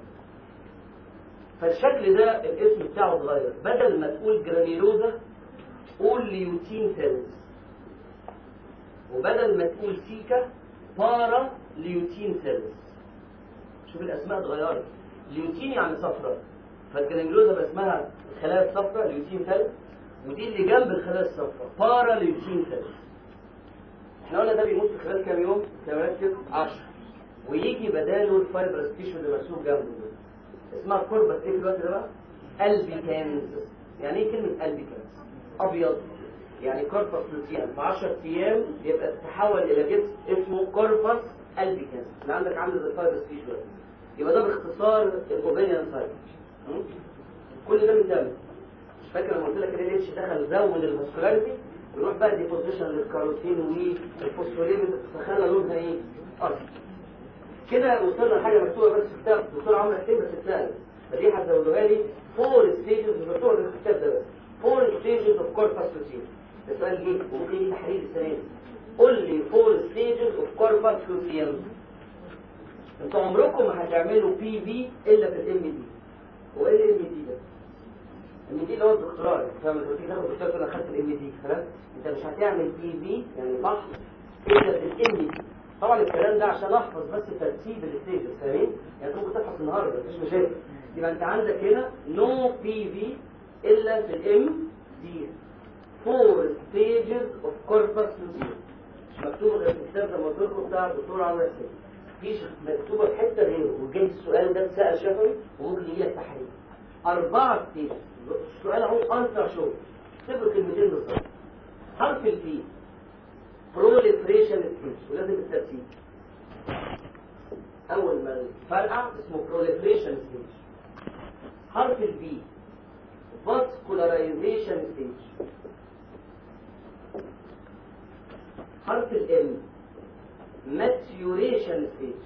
فالشكل ده الاسم بتاعه اتغير بدل ما تقول جرانيلوزا قول ليوتين سيلز وبدل ما تقول سيكا بارا ليوتين سيلز شوف الاسماء اتغيرت ليوتين يعني صفراء فالجرانيلوزا بقى اسمها الخلايا الصفراء ليوتين سيلز ودي اللي جنب الخلايا الصفراء بارا ليوتين سيلز احنا قلنا ده بيموت في خلال كام يوم؟ كام ركز؟ 10 ويجي بداله الفايبرس تيشو اللي مرسوم جنبه ده اسمها كوربس ايه في الوقت ده بقى؟ البيكانز يعني ايه كلمة البيكانز؟ ابيض يعني كوربس لوتيان في 10 ايام يبقى تتحول الى جسم اسمه كوربس البيكانز اللي عندك عامل زي الفايبرس تيشو ده. يبقى ده باختصار الاوبينيان سايت كل ده من دم مش فاكر لما قلت لك ال اتش دخل زود الفاسكولاريتي يروح بقى ديبوزيشن للكاروتين والفوسفوليبيد فخلى لونها ايه؟ اصفر كده وصلنا لحاجه مكتوبه بس في كتاب دكتور عمرو حسين بس اتسال فدي هتزودوها لي فور ستيجز مكتوبه في الكتاب ده بس فور ستيجز اوف كوربس لوتيم السؤال جه وممكن يجي تحليل السنه دي قول لي فور ستيجز اوف كوربس لوتيم انتوا عمركم ما هتعملوا بي في الا في الام دي هو ايه الام دي ده؟ الام دي اللي هو الدكتوراه فاهم لما تيجي تاخد دكتوراه تقول انا خدت الام دي خلاص انت مش هتعمل بي في يعني بحث الا في الام دي طبعا الكلام ده عشان احفظ بس ترتيب الستيجز فاهمين؟ يعني انت ممكن تحفظ النهارده مفيش مشاكل يبقى انت عندك هنا نو بي في الا في الام دي فور ستيجز اوف كوربس لوتيم مش مكتوبه غير في الكتاب زي ما قلت لكم بتاع الدكتور عمرو حسين مفيش مكتوبه في حته غيره وجاي السؤال ده اتسال شفوي وممكن يجي لك تحرير اربعه ستيجز السؤال اهو انسر شو اكتب كلمتين بالظبط حرف البي proliferation stage ولازم الترتيب اول ما الفرقع اسمه proliferation stage حرف البي vascularization stage حرف الام maturation stage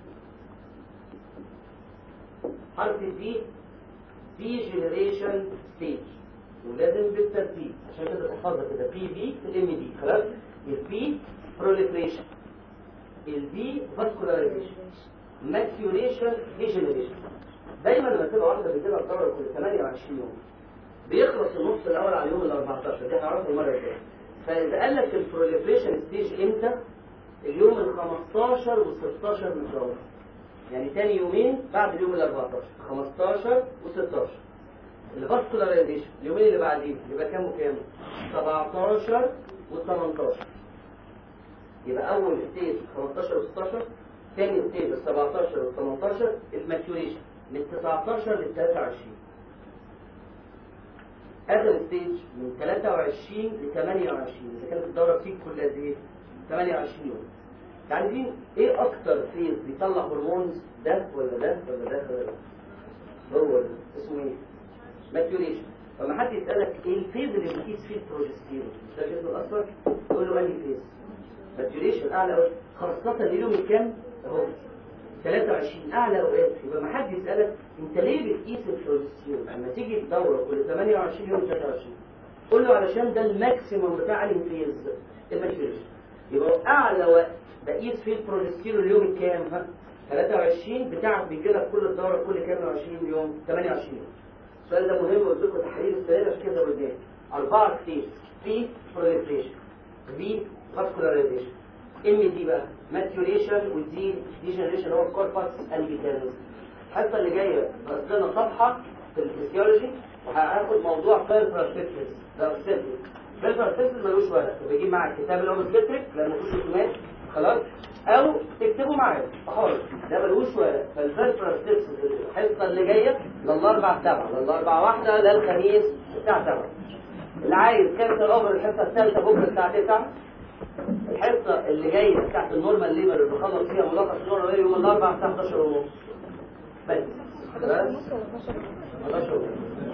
حرف الدي degeneration stage ولازم بالترتيب عشان كده تحفظها كده بي بي في الام دي خلاص البي proliferation البي vascularization maturation degeneration دايما لما تبقى واحده بتبقى الدوره كل 28 يوم بيخلص النص الاول على اليوم ال 14 دي هنعرفها المره الجايه فاذا قال لك البروليفريشن ستيج امتى اليوم ال 15 وال 16 من شهر يعني تاني يومين بعد اليوم ال 14 15 و 16 الفاسكولاريزيشن اليومين اللي بعديه يبقى كام وكام 17 و 18 يبقى اول ستيج 15 و 16 ثاني ستيج ال 17 وال 18 الماتيوريشن من 19 لل 23 اخر ستيج من 23 ل 28 اذا كانت الدوره فيك كل قد ايه 28 يوم عارفين ايه اكتر فيز بيطلع هرمونز ده ولا ده ولا ده ولا ده هو ده اسمه ايه ماتيوريشن لما حد يسالك ايه الفيز اللي بتقيس فيه البروجستيرون مش ده الجسم الاصفر تقول له انهي فيز ماتيوريشن اعلى قوي خاصه اليوم الكام اهو 23 اعلى اوقات يبقى ما حد يسالك انت ليه بتقيس البروجستيرون لما تيجي الدوره كل 28 يوم 23 قول له علشان ده الماكسيموم بتاع الانفيز الماتيوريشن يبقى اعلى وقت بقيس فيه البروجستيرون اليوم الكام ها 23 بتاعك بيجي لك كل الدوره كل كام 20 يوم 28 يوم السؤال ده مهم قلت لكم تحليل السؤال عشان كده قدام أربعة ستيج في بروليفريشن في فاسكولاريزيشن ام دي بقى ماتيوريشن ودي ديجنريشن هو الكوربس البيتانوس الحصه اللي جايه بس لنا صفحه في الفسيولوجي وهاخد موضوع بيرفرسيتس ده بيرفرسيتس ملوش ورق بيجيب مع الكتاب الاوبستريك لان مفيش رسومات خلاص او تكتبوا معايا خالص ده ملوش ورق فالبيرفرسيتس الحصه اللي جايه للاربع سبعه للاربع واحده للخميس الساعه 7 اللي عايز كانسل اوفر الحصه الثالثه بكره الساعه 9 الحصه اللي جايه بتاعت النورمال ليبر اللي بخلص فيها ملخص النورمال ليبر يوم الاربعاء الساعه 11 ونص بس 11 ونص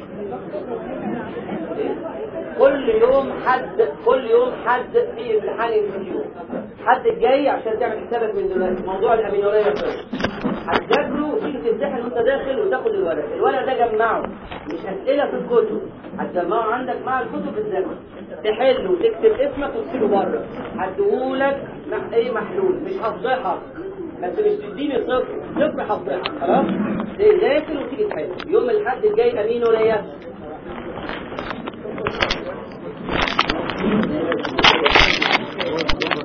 كل يوم حد كل يوم حد في امتحان الفيديو حد الجاي عشان تعمل حسابك من دلوقتي موضوع الامينوريه بس هتذاكره وتيجي تمتحن وانت داخل وتاخد الورق الورق ده جمعه مش اسئله في الكتب هتجمعه عندك مع الكتب الذاكره تحل وتكتب اسمك وتسيبه بره هديهولك مح- ايه محلول مش هفضحك بس مش تديني صفر صفر هفضحك خلاص تذاكر وتيجي تحل يوم الاحد الجاي امينوريه